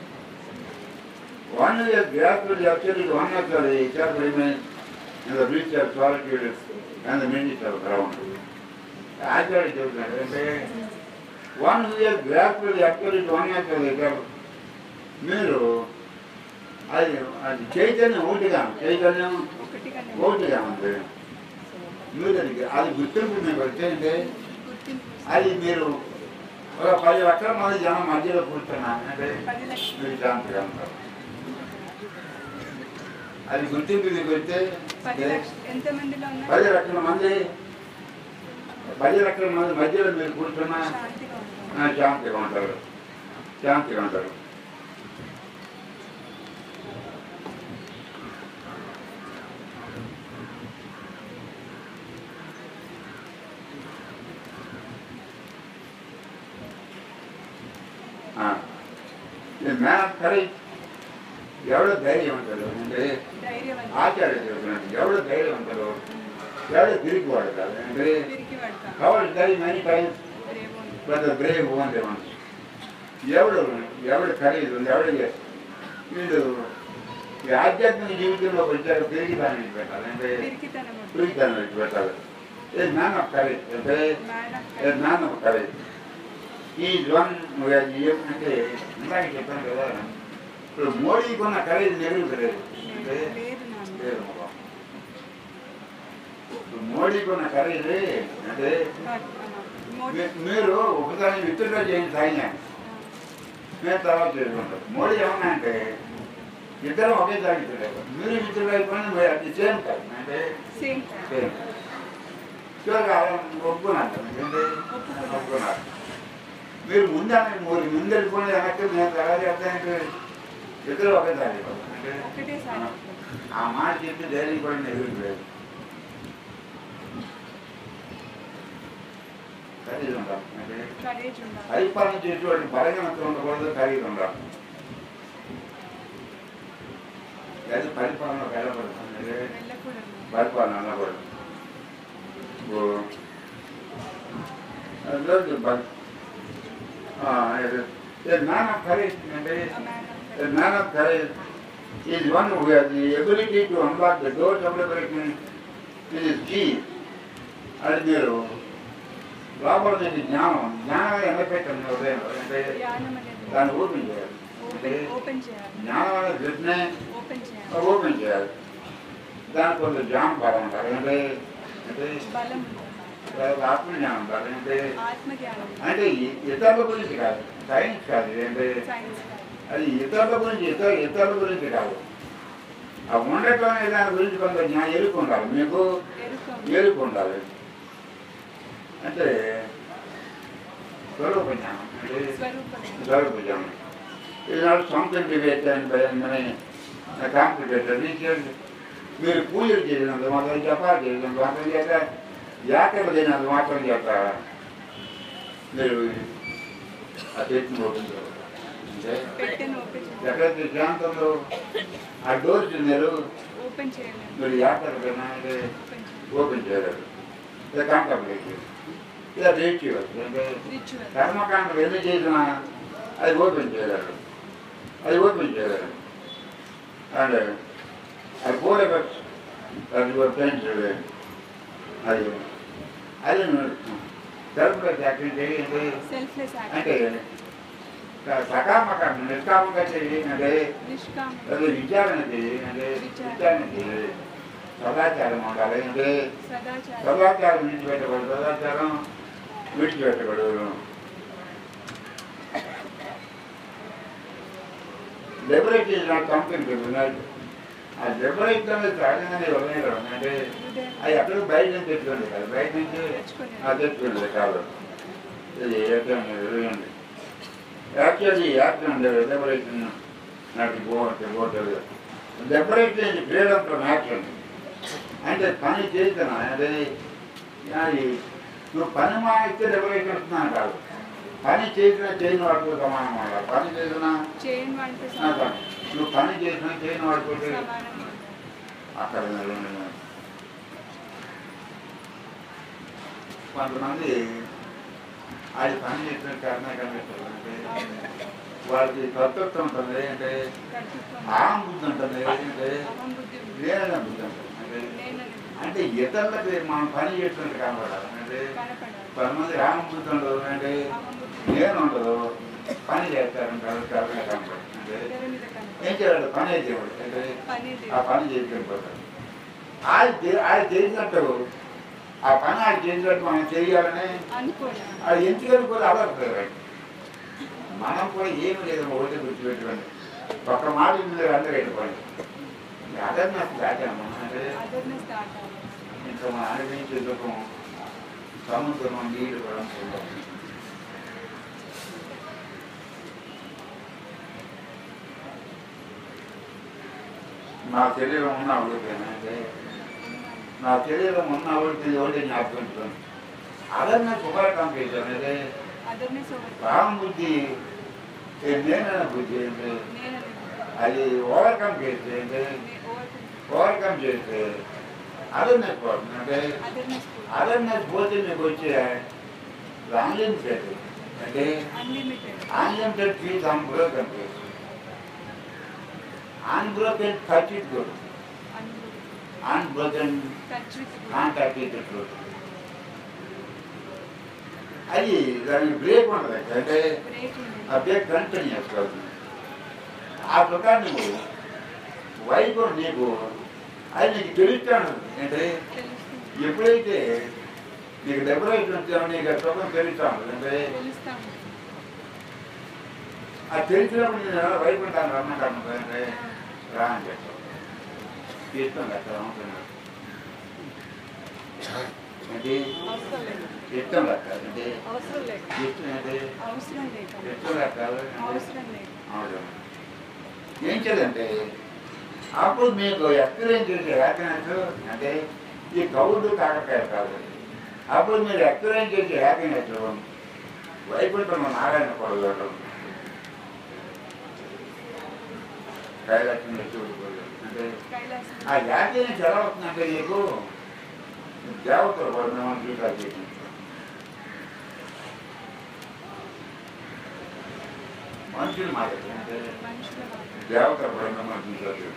One is gradually actually one of the itself remains in the reach of solitude and the minute of ground. ఆచార్య చెబుతున్నాడు అంటే వన్ ఇయర్ గ్రాఫుల్ యాక్చువల్లీ వన్ యాక్చువల్ మీరు అది అది చైతన్యం ఒకటిగా ఉంది. చైతన్యం ఒకటిగానే ఒకటిగా ఉంది మీరు అది అది గుర్తింపు మీకు వచ్చేయంటే గుర్తింపు అది మీరు ఒక పది లక్షల మంది జనం మధ్యలో కూర్చున్నాను అంటే పది లక్షలు మీరు శాంతిగా ఉంటారు అది గుర్తింపు మీకు వస్తే పది లక్షలు ఎంత మందిలో ఉన్నారు పది లక్షల మంది పది లక్షల మంది మధ్యలో మీరు కూర్చున్నా శాంతిగా ఉంటారు ఆ, శాంతిగా ఉంటారు శాంతిగా ఉంటారు మ్యాన్ ఆఫ్ కరేజ్ ఎవడో ధైర్యవంతుడు అంటే ధైర్యవంతం ఆచార్య చెబుతున్నాడు ఎవడో ధైర్యవంతుడు ఎవడో తిరిగి వాడు కాదు అంటే తిరిగి పడతాం కవర్ డై మెనీ టైమ్స్ రేపు బట్ బ్రేవ్ ఓన్లీ వన్ ఎవడు ఎవడు ఖరీదు ఉంది ఎవడు వీడు ఈ ఆధ్యాత్మిక జీవితంలో వచ్చారు తిరిగి దాన్ని పెట్టాలి అంటే పిరికితనం తిరిగి దాన్ని పెట్టాలి ఏ జ్ఞాన్ ఆఫ్ కరేజ్ అంటే మేడం ఏ జ్ఞాన్ ఆఫ్ కరేజ్ ఈ వన్ అంటే ఇందాక చెప్పాను కదా ఇప్పుడు మోడీకి ఉన్న కరేజ్ నెరుగుతలేదు అంటే లేదు నాన్న లేదు బాబా. ఇప్పుడు మోడీకి ఉన్న కరేజ్ అంటే మోడీ మీ- మీరు ఒకసారి విత్డ్రా చేయండి సాయం మేము తర్వాత చేసుకుంటాం మోడీ ఏమన్నా అంటే ఇద్దరం ఒకేసారి విత్డ్రా మీరు విత్డ్రా అయిపోయినా మీరు అది సేమ్ కాదు అంటే సేమ్ సేమ్ చివరిగా ఒప్పుకున్నారు అంటే ఒప్పుకున్నారు మీరు ముందే మీరు ముందు వెళ్ళిపోయిన వెనక్కి మేము తర్వాత చెప్తానంటే ఇద్దరు ఒకేసారి అయిపోతాం. అంటే ఒకటేసారి ఆ మాట చెప్పి ధైర్యం కూడా ఎదురులేదు ఖరీదు ఉండాలి అంటే కరేజ్ ఉండాలి పరిపాలన చేసేవాడిని బలహీనత ఉండకూడదు ఖరీదు ఉండాలి అది పరిపాలన వెళ్ళబడుతుంది వెళ్ళకూడదు పరిపాలన అనకూడదు ఓ. అదే బ- ఆ, ఇది- ఇది జ్ఞాన ఖరీదు అంటే A man of The courage. man of courage is one who has the ability to unlock the doors of liberation with his key. అది మీరు లోపల మీకు జ్ఞానం జ్ఞానం ఎంత పెట్టండి ఉదయం అంటే ధ్యానం అనేది దాన్ని ఓపెన్ చేయాలి అంటే ఓపెన్ ఓపెన్ చేయాలి జ్ఞానం అనేది వెంటనే ఓపెన్ చేయాలి ఓపెన్ చేయాలి దానికి కొంత జ్ఞానం పదం ఉంటారు అంటే అంటే బలం ఆత్మజ్ఞానం ఉంటారు అంటే ఆత్మజ్ఞానం అంటే ఇ- ఇతరుల గురించి కాదు సైన్స్ కాదు అంటే సైన్స్ అది ఇతరుల గురించి ఇతర ఇతరుల గురించి కాదు ఆ ఉండటం అనే దాని గురించి కొంత జ్ఞానం ఎరుకు ఉండాలి మీకు ఎరుక ఎరుకు ఉండాలి అంటే స్వరూప జ్ఞానం అంటే స్వరూపం స్వరూప జ్ఞానం ఈనాడు సొంత వివేకాన్ని కాంపిటేటర్ రీసెంట్ మీరు పూజలు చేసినంత మాత్రం జపాలు చేసినంత మాత్రం చేత యాత్రలు చేసినంత మాత్రం చేత మీరు ఆ చర్చను ఓపెన్ చేయాలి అంటే పెట్టెను ఓపెన్ చేయాలి ఎక్కడైతే శాంతంలో ఆ డోర్ చిన్నారు ఓపెన్ చేయలేదు మీరు యాత్ర కన్నా అంటే ఓపెన్ చేయాలి ఓపెన్ చేయలేరు ఇది కాంటంప్లేట్ ఇలా రేట్ చేయవచ్చు అంటే రిచువల్ కర్మకాండం ఎన్ని చేసినా అది ఓపెన్ చేయలేరు అది ఓపెన్ చేయలేరు అండ్ అది ఫోర్ ఎఫెక్ట్స్ అది యువర్ ఫ్రెండ్స్ అది అది సెల్ఫ్లెస్ యాక్టివిటీ అంటే సెల్ఫ్లెస్ అంటే యాక్ట్ సకామకం నిష్కామంగా చేయి అంటే నిష్కామ అది విచారణ చేయి అంటే విచారణ చేయి సదాచారం ఉండాలి అంటే సదాచారం సదాచారం విడిచిపెట్టకూడదు సదాచారం విడిచిపెట్టకూడదు liberate is not something different ఆ లిబరేట్ అనేది సహజంగానే వదిలేదు అంటే హృదయం అది ఎక్కడికి బయట నుంచి తెచ్చుకోండి కదా బయట నుంచి ఆ తెచ్చుకోండి కాదు ఇది ఏకండి యాక్చువల్లీ యాక్షన్ లిబరేషన్ నాకు పోవచ్చు పోతుంది లిబరేషన్ ఇది ఫ్రీడమ్ ఫ్రమ్ యాక్షన్ అంటే పని చేస్తున్నా అంటే అది నువ్వు పని మానిస్తే లిబరేషన్ వస్తున్నాను కాదు పని చేసిన చేయని వాడితో సమానం ఉండాలి పని చేసిన చేయని వాటితో ఆ పని. నువ్వు పని చేసిన చేయని వాడితో సమానంగా ఉండాలి. అక్కడ నిలబడి కొంతమంది అది పని చేసిన కారణం కనిపిస్తారు అంటే వాళ్ళకి కర్తృత్వం ఉంటుంది అంటే కర్తృత్వం ఆహం బుద్ధి ఉంటుంది అంటే అహం బుద్ధి ఉంది. లేదనే బుద్ధి ఉంటుంది అంటే నేనని అంటే ఇతరులకి మనం పని చేస్తున్నట్టు కనబడాలి అంటే కనపడాలి కొంతమంది రామ బుద్ధి ఉండదు అంటే అహం బుద్ధి నేను ఉండదు పని చేస్తారంటారు కరెక్ట్గా కనబడుతుంది అంటే ఇద్దరి మీద కనపడాలి ఏం చేయాలి పని అయితే అంటే పని ఆ పని చేసుకెళ్ళిపోతాడు అది అది చేసినట్టు ఆ పని అది చేసినట్టు మనం చేయాలని అనుకోండి అది ఎందుకని కూడా అవ్వట్లేదు మనం కూడా ఏమి లేదు ఒకటి గుర్తుపెట్టుకోండి ఒక్క మాట మీద అందరూ వెళ్ళిపోండి అదర్నెస్ దాటాము అంటే అదర్నెస్ దాటాలి ఇంకా మన అనుభవించే దుఃఖం సముద్రం నీళ్ళు కూడా ఉంటుంది. నా శరీరం ఉన్న అవడిపోయినా అంటే నా శరీరం ఉన్న అవడికి ఒకటి జ్ఞాపకం అదన్న శుభాకాంక్ష చేశాను అంటే అదర్నెస్ ఒకటి రామ బుద్ధి ఏ నేనైన బుద్ధి అంటే నేనని అది ఓవర్కమ్ చేస్తే అంటే ఓవర్కమ్ చేస్తే అదర్నెస్ పోతుంది అంటే అదర్నెస్ అదర్నెస్ పోతే మీకు వచ్చే అన్లిమిటెడ్ అంటే unlimited unlimited peace unbroken peace unbroken touch it good unbroken touch with contact it good అది దానికి బ్రేక్ ఉండదు అంటే బ్రేక్ ఉంది ఆ బ్రేక్ కంటిన్యూస్ అవుతుంది ఆ సుఖాన్ని నువ్వు వైపు నీకు అది నీకు తెలుస్తాను అంటే తెలుస్తుంది ఎప్పుడైతే నీకు డెకరేషన్ వచ్చామో నీకు ఆ సుఖం తెలుస్తాను అంటే తెలుస్తాం ఆ తెలిసినప్పుడు నేను ఎలా వైకుంఠాన్ని రమ్మంటాను అంటే రా అని చెప్పాను ఇష్టం లెక్క రమ్మంటున్నాడు అంటే అవసరం లేదు ఇష్టం లెక్క అంటే అవసరం లేదు ఇష్టం అంటే అవసరం లేక ఇష్టం లెక్క అంటే అవసరం లేదు అవును. ఏం చేయాలంటే అప్పుడు మీకు ఎక్స్పీరియన్స్ చేసే హ్యాపీనెస్ అంటే ఈ గౌడు కాకరకాయ కాదు అప్పుడు మీరు ఎక్స్పీరియన్స్ చేసే హ్యాపీనెస్ వైకుంఠం నారాయణ కొడగలరు కైలాసం చూడకూడదు అంటే కైలాసం ఆ హ్యాపీనెస్ ఎలా అవుతుందంటే నీకు దేవతలు పడినామని చూసారు మనుషులు మాట అంటే మనుషుల మాట. దేవత బృందం అంటున్నారు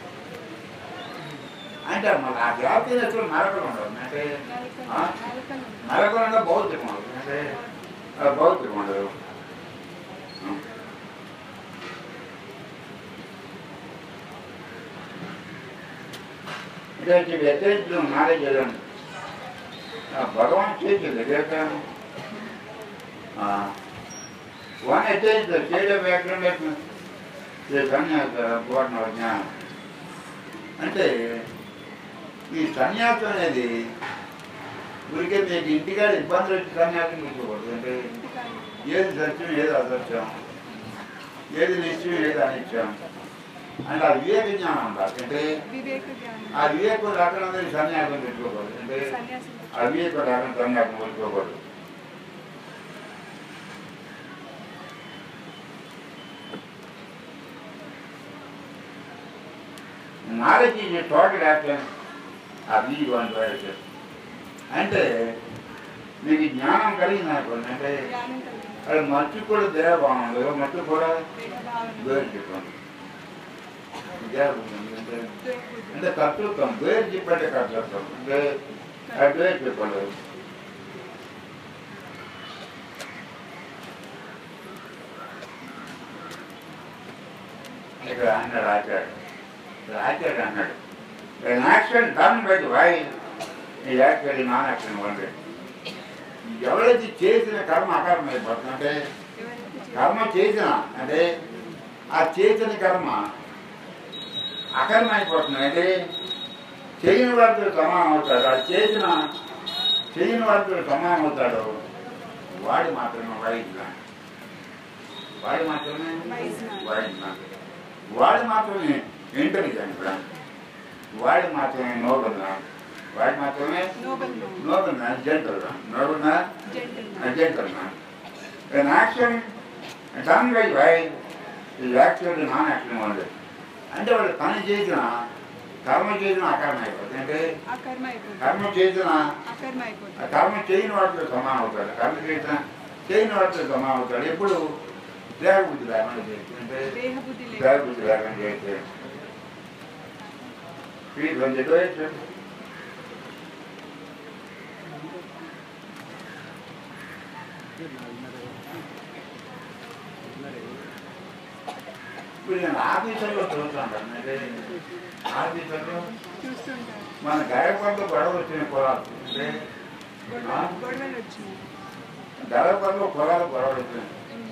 అంటే మన ఆ జాతీయతలు నరకలు ఉండవు అంటే నరకలు ఆ? నరకలు ఉన్నాయి. నరకలు అంటే భౌతికం ఉండదు అంటే ఆ భౌతికం ఉండదు ఇలాంటి వ్యతిరేకలు నాలెడ్జ్ ఏదండి భగవాన్ చేసింది లేక వన్ అటెండ్ స్టేట్ ఆఫ్ వ్యాకరణ సన్యాస పూర్ణ జ్ఞానం అంటే ఈ సన్యాసం అనేది ఊరికే మీకు ఇంటికాడ ఇబ్బందులు వచ్చి సన్యాసం తీసుకోకూడదు అంటే ఇంటికాడ ఏది సత్యం ఏది అసత్యం ఏది నిత్యం ఏది అనిత్యం అంటే ఆ వివేక జ్ఞానం ఉండాలి అంటే వివేక జ్ఞానం ఆ వివేకం రాకుండా సన్యాసం పెట్టుకోకూడదు అంటే సన్యాసం ఆ వివేకం రాకుండా సన్యాసం పెట్టుకోకూడదు నాలెడ్జ్ ఈజ్ టోటల్ యాక్షన్ అది వన్ అంటే మీకు జ్ఞానం కలిగింది అనుకోండి అంటే జ్ఞానం కలిగింది అది మట్టి కూడా దేవ బాగుంది మట్టి కూడా దేహ భావన వేరు చెప్పండి దేవ ఉంది. అంటే దేహబుద్ధి. అంటే కర్తృత్వం వేరు చెప్పండి కర్తృత్వం అంటే అది వేరు చెప్పండి ఇక్కడ అన్నాడు ఆచార్య ఇక్కడ ఆచార్య అన్నాడు An action done by the wife is actually non-action only. ఎవరైతే చేసిన కర్మ అకర్మ అయిపోతుంది అంటే ఎవరైతే చేస్తారో కర్మ చేసిన అంటే ఆ చేసిన కర్మ అకర్మ అయిపోతుంది అంటే చేయని వాడితో సమానం అవుతాడు ఆ చేసిన చేయని వాడితో సమానం అవుతాడు వాడి మాత్రమే వైద్యుడు వాడి మాత్రమే వైజ్ఞానం. వైజ్ఞానం వాడి మాత్రమే ఇంటెలిజెంట్ వాడి మాత్రమే నోబెల్ వాడి మాత్రమే noble noble gentle noble gentlemen gentleman. An action done by wife is actually non-action only. అంటే వాడు పని చేసిన కర్మ చేసిన అకర్మ అయిపోతుంది అంటే ఆ కర్మ అయిపోతుంది కర్మ చేసిన ఆ కర్మ అయిపోతుంది ఆ కర్మ చేయని వాటితో సమానం అవుతాడు కర్మ చేసిన చేయని వాటితో సమానం అవుతాడు ఎప్పుడు దేహబుద్ధి లేకుండా చేస్తే అంటే దేహబుద్ధి లేదు దేహబుద్ధి లేకుండా చేస్తే Please, when you do it, ఇప్పుడు నేను ఆఫీసుల్లో చూస్తాను అంటే ఆఫీసుల్లో చూస్తుంటారు మన గడపంలో గొడవ వచ్చిన పొలాలు అంటే గొడవ ఆ? గొడవలు వచ్చినాయి గడపంలో పొలాలు గొడవలు వచ్చినాయి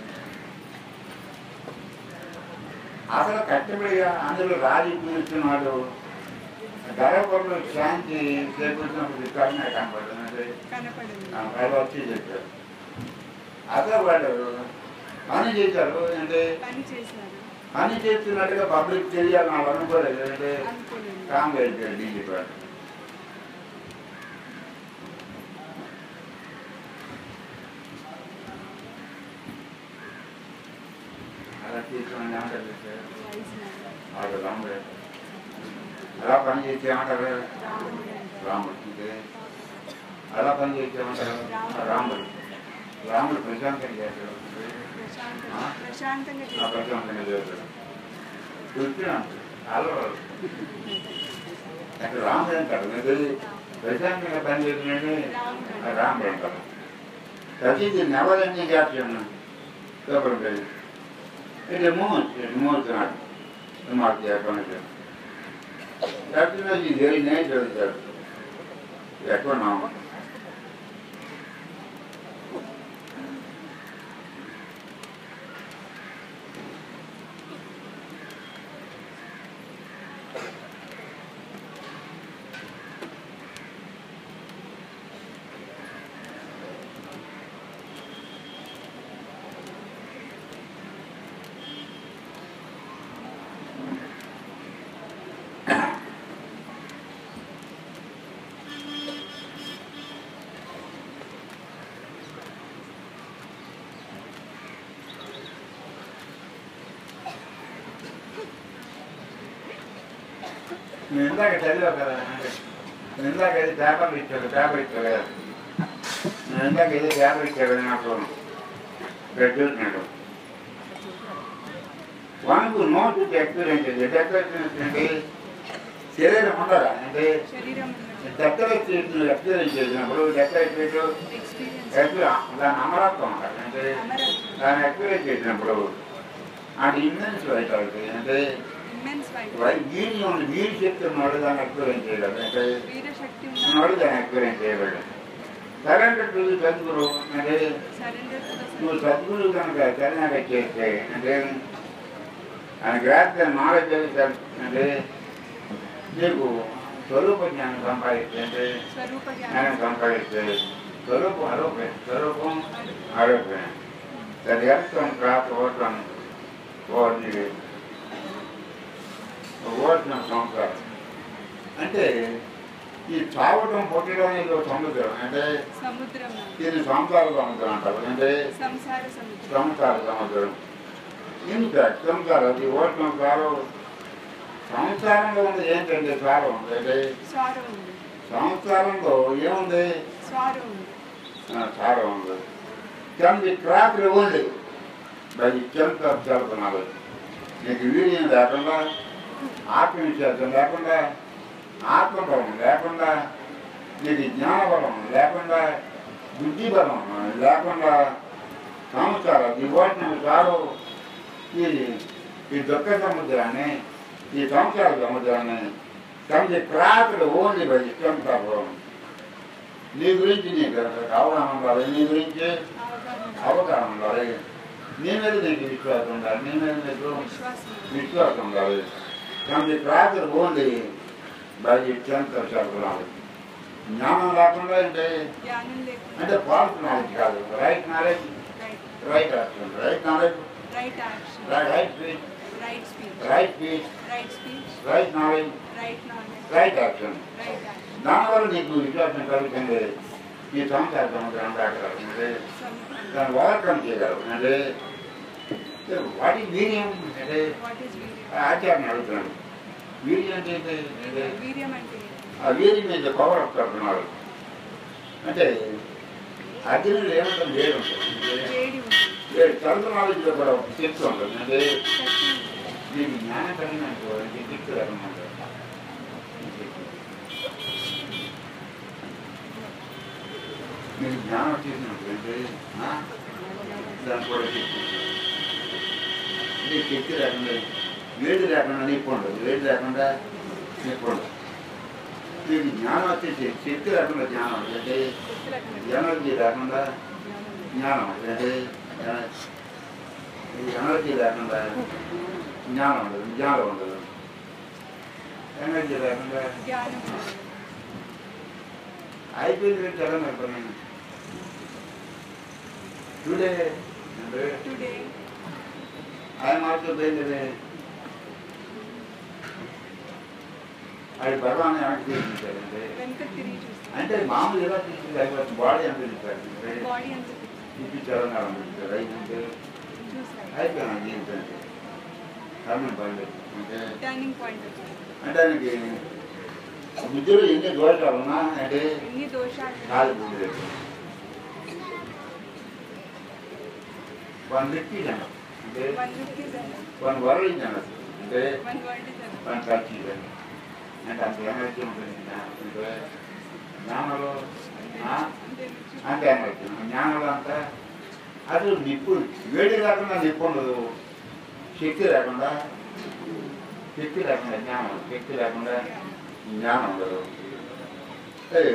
అసలు కట్టుబడిగా అందులో రాజీ పీలుస్తున్నాడు గడపంలో శాంతి చేకూర్చినప్పుడు ఇక్కడనే కనపడుతుంది అంటే కనపడింది ఆ పైన వచ్చి చెప్పారు అసలు వాళ్ళు పని చేశారు అంటే పని చేశారు పని చేస్తున్నట్టుగా పబ్లిక్ తెలియాలని వాళ్ళు అనుకోలేదు అంటే అనుకోలేదు కాంగ్రెస్ అయిపోయాడు డీజీపీ వాడు అలా తీసుకుని ఏమంటారు సార్? వైజ్ఞానం వాడు రాముడు అలా పని చేసి ఏమంటారు రాముడు అంటారు. రాముడు అంటే అలా పని చేసి ఏమంటారు రాముడు రాముడు ప్రశాంతం చేస్తాడు ప్రశాంతంగా ఆ? ప్రశాంతంగా ఆ చేశారు ప్రశాంతంగా చేస్తాడు చూస్తున్నాను అలవాడు అంటే రాముడు అంటారు అంటే ప్రశాంతంగా పని చేసినట్టు రాముడు రాముడు అంటారు ప్రతిదీ నెవరన్నీ చేస్తున్నాను చెప్పండి ఇది మూవ్స్ ఇట్ మూవ్స్ నాట్ మాకు చెప్పండి టెక్నాలజీ వెరీ నేచర్ సార్ ఎక్కడ నేను ఇందాక చదివా కదా నేను ఇందాక ఏదో పేపర్లు ఇచ్చాడు పేపర్ ఇచ్చాడు కదా నేను ఇందాక ఏదో పేపర్ ఇచ్చాడు కదా నాకు పెట్టినాడు వనకు నోట్ ఎక్స్పీరియన్స్ ఎక్స్పీరియన్స్ అంటే శరీరం ఉండదా అంటే శరీరం ఉన్నది డెక్కలెక్ట్ ఎక్స్పీరియన్స్ చేసినప్పుడు డెక్కలెక్ట్ ఎక్స్పీరియన్స్ దాని అమరత్వం ఉంటుంది అంటే అమరత్వం దాన్ని ఎక్స్పీరియన్స్ చేసినప్పుడు అది ఇమ్మెన్స్ వైట్ అవుతుంది అంటే ఇమ్మెన్స్ వైట్ వై- వీరి ఉంది వీరి శక్తి ఉన్నవాడు దాన్ని ఎక్స్పీరియన్స్ చేయగలరు అంటే వీరశక్తి ఉన్నవాడు ఉన్న దాన్ని ఎక్స్పీరియన్స్ చేయగలడు సరెండర్ టు సద్గురు అంటే సరెండర్ నువ్వు సద్గురు కనుక శరణాగ చేస్తే అంటే ఆయన గ్రాస్ నాలెడ్జ్ అంటే నీకు స్వరూప జ్ఞానం సంపాదిస్తే అంటే స్వరూప జ్ఞానం జ్ఞానం సంపాదిస్తే స్వరూపం ఆరోపణ స్వరూపం ఆరోపణ సరిహస్తం ప్రాప్త ఓటం ఓటి ఓటిన సంసారం అంటే ఈ చావటం పుట్టడం ఇది ఒక సముద్రం అంటే సముద్రం దీన్ని సంసార సముద్రం అంటారు అంటే సంసార సముద్రం సంసార సముద్రం ఎందుకు సంసారం ఈ ఓటం కాలం సంసారంలో ఉంది ఏంటంటే సారం ఉంది అంటే సారో ఉంది సంసారంలో ఏముంది సారో ఉంది ఆ, సారం ఉంది can be crack only by చెంత చదువుతున్నారు నీకు వీడియం లేకుండా ఆత్మవిశ్వాసం లేకుండా ఆత్మబలం లేకుండా నీకు జ్ఞానబలం లేకుండా బుద్ధి బలం లేకుండా సంస్కారం డివోషన్ కాదు ఈ ఈ దుఃఖ సముద్రాన్ని ఈ సంసార సముద్రాన్ని తమది క్రాకులు ఓన్లీ బై ఇష్టం తప్పడం నీ గురించి నీకు అవగాహన ఉండాలి నీ గురించి అవగాహన అవగాహన ఉండాలి నీ మీద నీకు విశ్వాసం ఉండాలి నీ మీద నీకు విశ్వాసం విశ్వాసం ఉండాలి కానీ ప్రార్థన ఓన్లీ బై ఇష్టంత చదువుకోవాలి జ్ఞానం లేకుండా అంటే జ్ఞానం లేకుండా అంటే ఫాల్స్ నాలెడ్జ్ కాదు right knowledge right right action right knowledge right action right speech right speech right speech right speech right knowledge right knowledge right action right action దానివల్ల నీకు విశ్వాసం కలుగుతుంది ఈ సంసార సముద్రం దాటగలుగుతుంది సముద్రం దాన్ని ఓవర్కమ్ చేయగలరు అంటే వాటి వీర్యం అంటే వాట్ ఈస్ వీర్యం ఆచార్యం అడుగుతున్నాడు వీర్యం అంటే ఏంటి? అంటే వీర్యం అంటే ఏంటి? ఆ వీరి మీద పవర్ అప్ కడుతున్నారు అంటే అగ్నిలో ఏమంటాం వేడి ఉంటుంది వేడి ఉంది వేడి చదువు నాలెడ్జ్లో కూడా ఒక శక్తి ఉంటుంది అంటే శక్తి ఉంది. దీనికి జ్ఞానం కలిగినట్టు ఇది శక్తి లేకుండా మీకు జ్ఞానం వచ్చేసినట్టు అంటే ఆ? దానికి కూడా శక్తి ఉంటుంది. ఇది శక్తి లేకుండా వేడి లేకుండా నిప్పు ఉండదు వేడి లేకుండా నిప్పు ఉండదు మీకు జ్ఞానం వచ్చేసి శక్తి లేకుండా జ్ఞానం అంటే శక్తి లేకుండా ఎనర్జీ లేకుండా జ్ఞానం జ్ఞానం ఉంది. అంటే ఇది ఎనర్జీ లేకుండా జ్ఞానం ఉండదు జ్ఞానం ఉండదు ఎనర్జీ లేకుండా జ్ఞానం ఉంది. అయిపోయింది పెట్టి ఎలా నడిపోయినాను టుడే అంటే టుడే ఆయన ఆల్సో బయలుదేరే అది భగవాన్ వెనక్కి తీసుకుంటారంటే వెనుక తిరిగి చూస్తాం అంటే మామూలు ఎలా తీసుకుంటే అయిపోతుంది బాడీ ఎంత తీసుకుంటారు బాడీ అంతా చూపించాలని అనిపిస్తారు అయితే చూసాం అయిపోయినా జీవితం కర్మం పడలేదు అంటే టర్నింగ్ పాయింట్ వచ్చింది అంటే ఆయనకి బుద్ధిలో ఎన్ని దోషాలు ఉన్నా అంటే ఎన్ని దోషాలు కాదు బుద్ధి లేదు వన్ ఫిఫ్టీ జనం అంటే one fifty seven one world జనం అంటే one world seven one thirty జనం అంటే అంత ఎనర్జీ ఉంటుంది జ్ఞానం. అంటే జ్ఞానంలో ఆ? అంటే అంటే ఎనర్జీ జ్ఞానంలో అంతా అసలు నిప్పు వేడి లేకుండా నిప్పు ఉండదు శక్తి లేకుండా శక్తి లేకుండా జ్ఞానం శక్తి లేకుండా జ్ఞానం ఉండదు సరే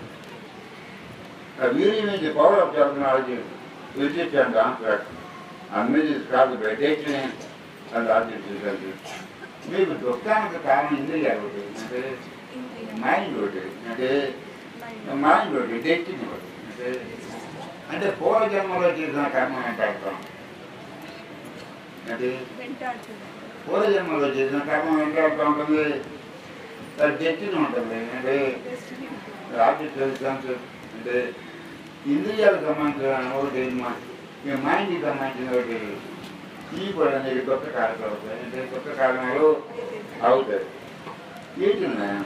ఆ వీరి నుంచి power of self knowledge visit and contract అన్ని కాదు పెట్టేసి అండ్ ఆలోచించాలి మీకు దుఃఖానికి కారణం ఇంద్రియాలు ఒకటి అంటే ఇంద్రియం మైండ్ ఒకటి అంటే మైండ్ మైండ్ ఒకటి డెస్టినీ ఒకటి అంటే అంటే పూర్వజన్మలో చేసిన కర్మ వెంటాడతాం అంటే వెంటాడుతుంది పూర్వజన్మలో చేసిన కర్మ వెంటాడుతూ ఉంటుంది అది డెస్టినీ ఉంటుంది అంటే డెస్టినీ ఆబ్జెక్ట్ సెన్స్ అంటే ఇంద్రియాలకు సంబంధించిన ఒకటి మా- ఈ మైండ్కి సంబంధించిన ఒకటి ఈ కూడా అనేది కొత్త కారణాలు అవుతాయి అంటే కొత్త కారణాలు అవుతాయి వీటి ఉన్నాయి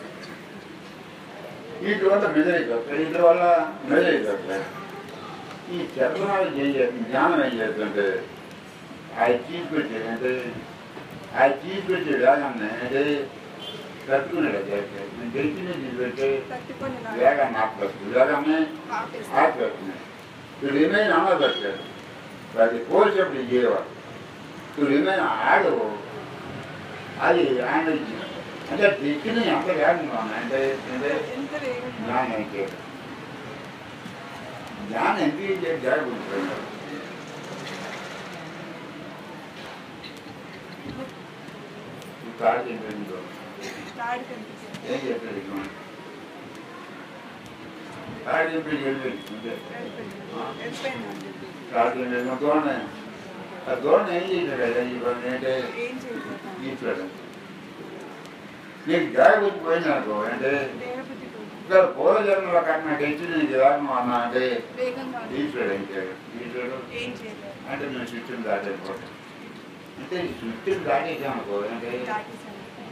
వీటి వల్ల మెజరీకి వస్తాయి వీటి వల్ల మెజరీకి వస్తాయి ఈ చర్మనాలు చేయ జ్ఞానం ఏం చేస్తుంటే అది తీసుకొచ్చేది అంటే అది తీసుకొచ్చే వేగాన్ని అంటే తట్టుకునేలా చేస్తాయి నేను తెలిసిన తీసుకొచ్చే తట్టుకొని వేగాన్ని ఆపేస్తుంది వేగాన్ని ఆపేస్తాం ఆపేస్తుంది ఇప్పుడు రిమైన్ అమలుపరిచారు అది పోల్చేప్పుడు చేయవాడు ఇప్పుడు రిమైన్ ఆడు అది ఆయన అంటే దిక్కుని ఎంత వేగంగా ఉన్నాయి అంటే అంటే ఎంత వేగంగా జ్ఞానం అయితే జ్ఞానం ఎంత చేసి జరుగుతుంది కాదు ఏంటో తాడు కనిపిస్తుంది ఏం చేస్తాడు ఇక్కడ కాదు చెప్పి వెళ్ళి అంతే వెళ్ళిపోయింది వెళ్ళిపోయింది రాత్రి ధోరణి ఆ ధోరణి ఏం చేశాడు కదా ఇవన్నీ అంటే ఏం చేయలేదు ఈశ్వరుడు నీకు జాగ్రత్త పోయినాకు అంటే దేహబుద్ధి పోయింది. ఇక్కడ పూర్వజన్మల కన్నా తెచ్చి నీకు ఏమన్నా అన్నా అంటే వేగంగా ఈశ్వరుడు ఏం చేయడు ఈశ్వరుడు ఏం చేయలేదు అంటే నువ్వు సృష్టిని దాటేసుకో అంటే ఈ సృష్టిని దాటేసామనుకో అంటే దాటేసాను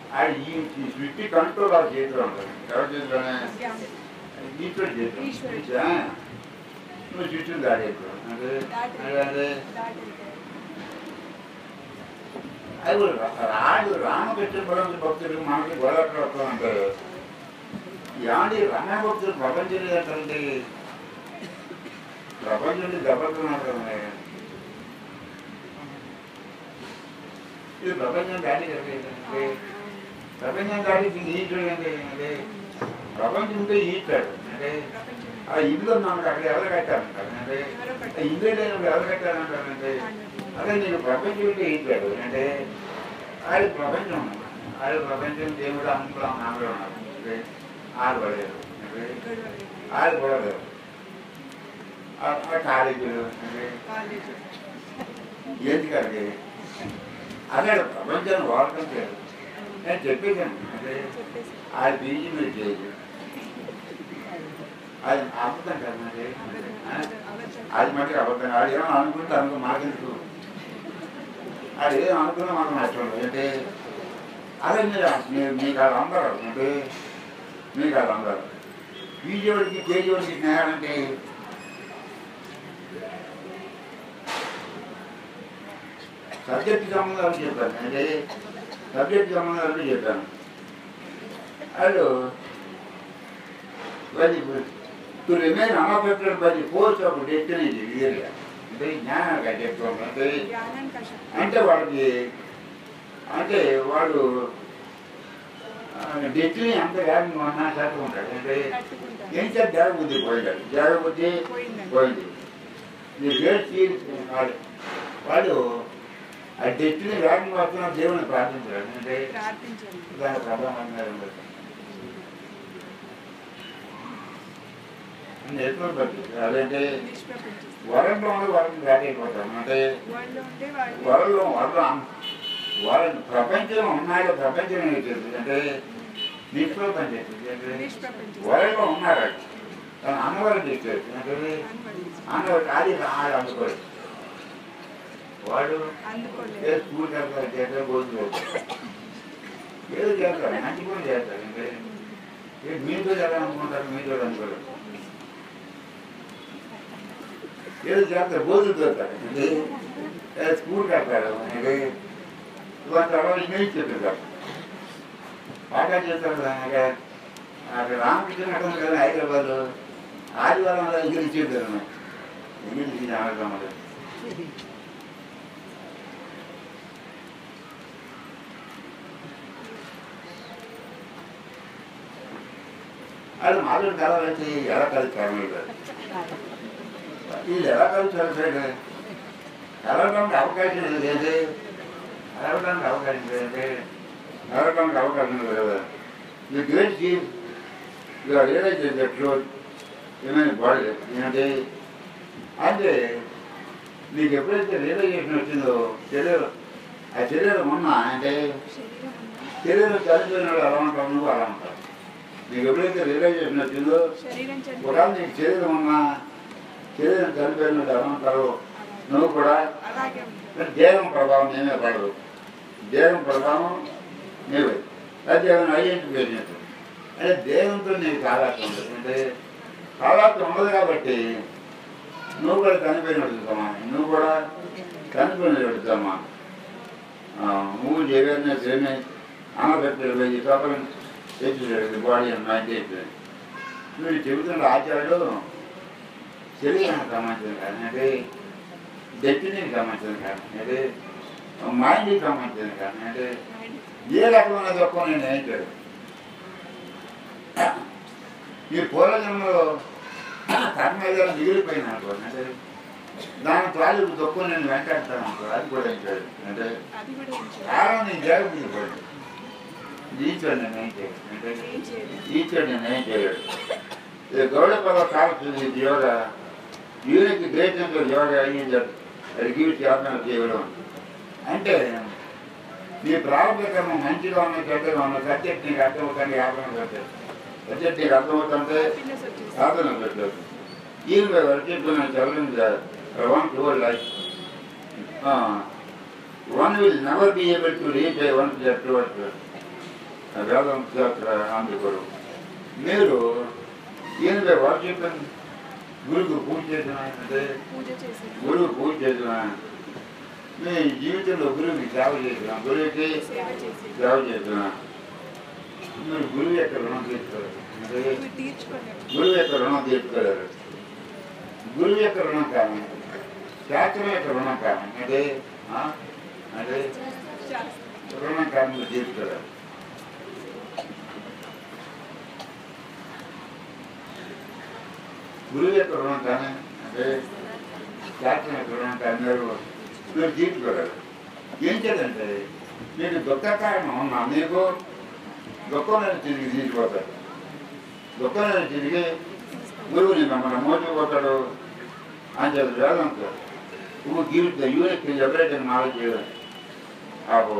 అది ఈ ఈ సృష్టి కంట్రోల్ ఆ చేతిలో ఉంటుంది ఎవరి చేతిలోనే ఈశ్వరుడు చేతిలో ఈశ్వరుడు. ఆ, నువ్వు సృష్టిని దాడేసుకో అంటే అదే అదే అది రాడు రామకృష్ణ పరమ భక్తులు మనకి గోదావరి వస్తూ ఉంటారు ఏమండి రమణ భక్తులు ప్రపంచం ఏంటంటే ప్రపంచం దెబ్బతున్నారు ఇది ప్రపంచం దాడి జరిగేదంటే ప్రపంచం దాడి ఈశ్వరుడు అంటే ప్రపంచం ఉంటే ఈశ్వరుడు అంటే ఆ ఇల్లు మనకు అక్కడ ఎవరు కట్టారంటారు అంటే ఆ ఇల్లు లేనప్పుడు ఎవరు కట్టారంటారంటే అదే నేను ప్రపంచం ఉంటే ఈశ్వరుడు అంటే ఆయన ప్రపంచం ఆయన ప్రపంచం దేవుడు అందులో నామలో ఉన్నారు అంటే ఆడపడలేదు అంటే ఆడపడలేదు ఆ కాలేజీలు అంటే ఏంటి కలిగి అదే ప్రపంచాన్ని వాడటం లేదు నేను చెప్పేసాను అంటే అది బీజీ మీరు చేయదు అది అబద్ధం కదా మరి ఆ? అది మటుకు అబద్ధం అది ఏమో అనుకుంటే అనుకో మాకెందుకు అది ఏం అనుకున్నా మాకు నష్టం అంటే అదే మీరు మీరు మీకు అది అందరు అంటే మీకు అది అందరు బీజేవాడికి కేజీవాడికి స్నేహం అంటే సబ్జెక్ట్ సంబంధాలు చెప్పాను అంటే సబ్జెక్ట్ సంబంధాలు చెప్పాను అది అది to remain unaffected by the force of destiny area అంటే జ్ఞానంగా చెప్తాను అంటే అంటే వాళ్ళకి అంటే వాడు డెస్టినీ అంత వేగంగా ఉన్నా శాతం ఉంటాడు అంటే ఏం చేత జాగబుద్ధి పోయింటాడు జాగబుద్ధి పోయిందండి. పోయింది ఈ డేట్ వాడు వాడు ఆ డెస్టినీ వేగంగా వస్తున్న దేవుని ప్రార్థించాడు అంటే ప్రార్థించాలి దాని ప్రభావం ఉండదు ఎటువంటి పద్ధతి అదంటే నిష్ప్రపంచిస్తాం వరంలో ఉండి వరం దాటైపోతాం అంటే వాళ్ళు ఉంటే వాళ్ళు వరలో వరం వరం ప్రపంచం ఉన్నాడు ప్రపంచం ఏం తెలుసు అంటే నిష్లో పని చేస్తుంది అంటే నిష్ప్రపంచిస్తాం వరంలో ఉన్నారు కానీ అన్నవరం చేసేది అంటే అన్నవరం అది ఆడు అందుకోడు వాడు ఏ అందుకోలేదు స్కూల్ చేస్తారు చేస్తారు భోజనం చేస్తారు ఏదో చేస్తారు మంచి కూడా చేస్తారు అంటే ఏ మీతో చేయాలనుకుంటారు మీతో అనుకోరు ఏదో చేస్తారు భోజనం చేస్తారు అంటే ఏ స్కూల్ కడతారు అంటే ఇవాళ తర్వాత ఇంగ్లీష్ చెప్పారు బాగా చేస్తారు అక్కడ అక్కడ రామకృష్ణ అక్కడ ఉంది కదా హైదరాబాద్ ఆదివారం ఇంగ్లీష్ చెప్పారు ఇంగ్లీష్ ఆడదాం అది మాధుడు కలవాలంటే ఎలా కలుస్తారు వీళ్ళు ఎలా కలుస్తారు సైడ్ కలవడానికి అవకాశం లేదు ఏంటి కలవడానికి అవకాశం లేదంటే కలవడానికి అవకాశం లేదు కదా ఈ గ్రేట్ చీఫ్ ఇక రియలైజ్ చేసే ట్రూత్ ఏమైనా బాడీ ఏంటంటే అంటే నీకు ఎప్పుడైతే రియలైజేషన్ వచ్చిందో శరీరం ఆ శరీరం ఉన్నా అంటే శరీరం ఉందా శరీరం చనిపోయినాడు ఎలా ఉంటావు నువ్వు అలా ఉంటావు నీకు ఎప్పుడైతే రియలైజేషన్ వచ్చిందో శరీరం కూడా చనిపోయింది నీకు శరీరం ఉన్నా శరీరం చనిపోయినాడు ఎలా ఉంటారు నువ్వు కూడా అలాగే ఉంది దేహం ప్రభావం నేనే పడదు దేహం ప్రభావం నీవే అది ఏమైనా ఐడెంటిఫై చేస్తుంది అంటే దేహంతో నీకు తాదాత్వం ఉండదు అంటే తాదాత్వం ఉండదు కాబట్టి నువ్వు కూడా చనిపోయినట్టు సమానం నువ్వు కూడా చనిపోయినట్టు సమానం మూవ్ అవేర్నెస్ ఏమే అనబెట్టాడు ఈ టోటల్ తెచ్చేసాడు బాడీ అని మైండ్ అయిపోయింది నువ్వు చెబుతున్న ఆచార్యుడు శరీరానికి సంబంధించిన కానీ అంటే డెస్టినీకి సంబంధించిన కానీ అంటే మైండ్కి సంబంధించిన కానీ అంటే ఏ రకమైన దుఃఖం నేను ఏంటాడు ఈ పూర్వజన్మలో కర్మేదాలు మిగిలిపోయినా అనుకోండి అంటే దాని తాలూకు దుఃఖం నేను వెంటాడతాను అనుకో అది కూడా ఏంటాడు అంటే అది కూడా ఏం చేయాలి కారణం నేను జాగ్రత్త పడి ఈశ్వరుడు నేను ఏం చేయను అంటే ఏం చేయలేదు ఈశ్వరుడు నేను ఏం చేయడు ఇది గౌడ పద కావచ్చు ఇది యోగ యూనిక్ గ్రేట్ అంటే యోగ అయ్యింది అది గివిట్ యాత్ర చేయడం అంటే నీ ప్రారంభికరణ మంచిగా ఉన్న చెడ్డగా ఉన్న సబ్జెక్ట్ నీకు అర్థమవుతుంది యాత్ర పెట్టారు సబ్జెక్ట్ నీకు అర్థమవుతుంటే హ్యాపీనెస్ వచ్చేసి సాధన పెట్టారు ఈయన వర్తిస్తున్న చల్లని one to life one will never be able to repay one to వేదాంత శాస్త్ర ఆంధ్ర గురువు మీరు ఈయన వారు చెప్పాను గురువుకు పూజ చేసిన అంటే పూజ చేసి గురువు పూజ చేసిన మీ జీవితంలో గురువుకి సేవ చేసిన గురువుకి సేవ చేసి సేవ చేసిన మీరు గురువు యొక్క రుణం తీసుకోలేదు అంటే ఇవి తీర్చుకోలేము గురువు యొక్క రుణం తీర్చుకోలేరు గురువు యొక్క రుణం కాదు శాస్త్రం యొక్క రుణం కాదు అంటే ఆ? అంటే శాస్త్రం రుణం కాదు తీర్చుకోలేరు గురువు యొక్క రుణం కానీ అంటే శాస్త్రం యొక్క రుణం కానీ మీరు మీరు తీర్చుకోలేరు ఏం చేయాలంటే మీకు దుఃఖ కారణం ఉన్నా మీకు దుఃఖం నేను తిరిగి తీసిపోతారు దుఃఖం నేను తిరిగి గురువుని మిమ్మల్ని మోసపోతాడు అని చెప్పి వేదంతో నువ్వు జీవిత యూనిట్ ఎవరైతే నాలెడ్జ్ ఆపు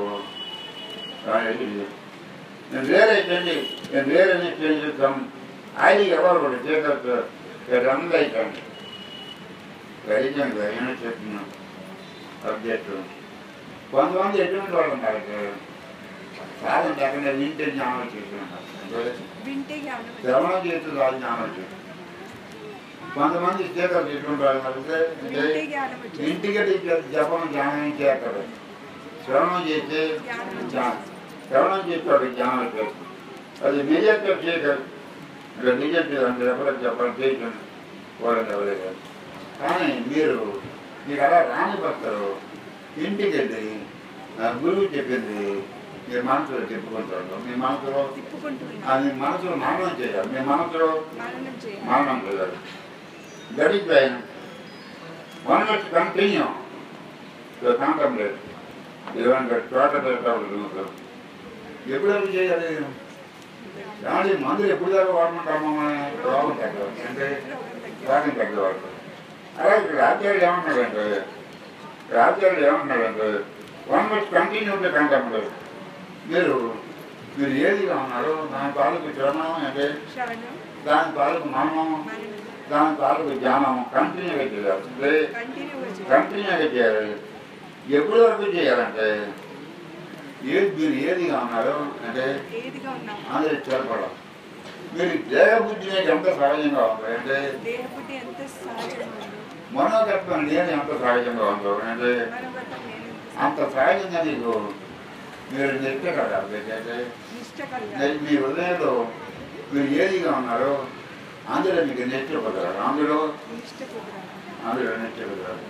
నేను వేరే చేంజ్ నేను వేరే చేంజ్ చేస్తాం ఆయన ఎవరు కూడా చేయగలుగుతా రన్ అయిపోయింది గరిజంగా ఏమైనా చెప్తున్నాను సబ్జెక్టు కొంతమంది ఎటువంటి వాళ్ళు ఉన్నారు కాదండి అక్కడ నేను ఇంటి జ్ఞానం చేస్తున్నాను వింటే జ్ఞానం శ్రవణం చేస్తూ కాదు జ్ఞానం వచ్చేది కొంతమంది స్పీకర్ ఎటువంటి వాళ్ళు అడిగితే అంటే వింటే జ్ఞానం వచ్చేది ఇంటికి జపం జ్ఞానం చేస్తాడు శ్రవణం చేస్తే జ్ఞానం శ్రవణం చేస్తాడు జ్ఞానం వచ్చేస్తుంది అది నిజంగా చేయగలరు ఇక్కడ నిజం అంటే ఎవరికి చెప్పాలి చేయకండి వాళ్ళని ఎవరే కానీ మీరు మీరు అలా రాని భక్తులు ఇంటికి వెళ్ళి ఆ గురువు చెప్పింది మీ మనసులో చెప్పుకుంటారు మీ మనసులో తిప్పుకుంటున్నాం అది మనసులో మననం చేయాలి మీ మనసులో మననం చేయాలి మననం చేయాలి గడిపోయిన వన్ వచ్చి కంటిన్యూ కాంతం లేదు ఇలాంటి చోట పెట్టాలి ఎప్పుడెప్పుడు చేయాలి కానీ మందులు ఎప్పుడు దాకా వాడమంటామో రోగం తగ్గదు అంటే రోగం తగ్గవాడు అలాగే ఇక్కడ ఆచార్యులు ఏమంటున్నాడంటే ఇక్కడ ఆచార్యులు ఏమంటున్నాడంటే వన్ వచ్చి కంటిన్యూ ఉంటే కాంతం లేదు మీరు మీరు ఏదిగా ఉన్నారో దాని తాలూకు శ్రమం అంటే శ్రవణం దాని తాలూకు మర్మం మననం దాని తాలూకు జ్ఞానం కంటిన్యూగా చేయాలి అంటే కంటిన్యూగా చేయాలి కంటిన్యూగా చేయాలి ఎప్పటి వరకు చేయాలంటే ఏది మీరు ఏదిగా ఉన్నారో అంటే ఏదిగా ఉన్నాము అందరూ చేరపడాలి మీరు దేహ బుద్ధి అనేది ఎంత సహజంగా ఉంది అంటే దేహబుద్ధి ఎంత సహజంగా ఉందో మనోతత్వం నేను ఎంత సహజంగా ఉందో అంటే మనోగతం నేను అంత సహజంగా నీకు మీరు నిష్ట కదా అంటే నిష్ట కలగాలి నేను మీ హృదయంలో మీరు ఏదిగా ఉన్నారో అందులో మీకు నిష్ట కుదరాలి అందులో నిష్ట కుదరాలి అందులో నిష్ట కుదరాలి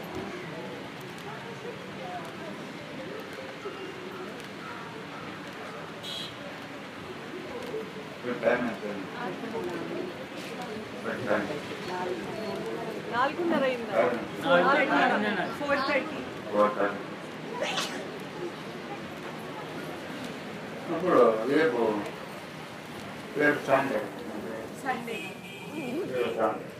ఇప్పుడు టైం ఎంత అయింది? ఇప్పుడు టైం. నాలుగున్నర అయిందా time. Four thirty four thirty. ఇప్పుడు రేపు రేపు సండే సండే రేపు సండే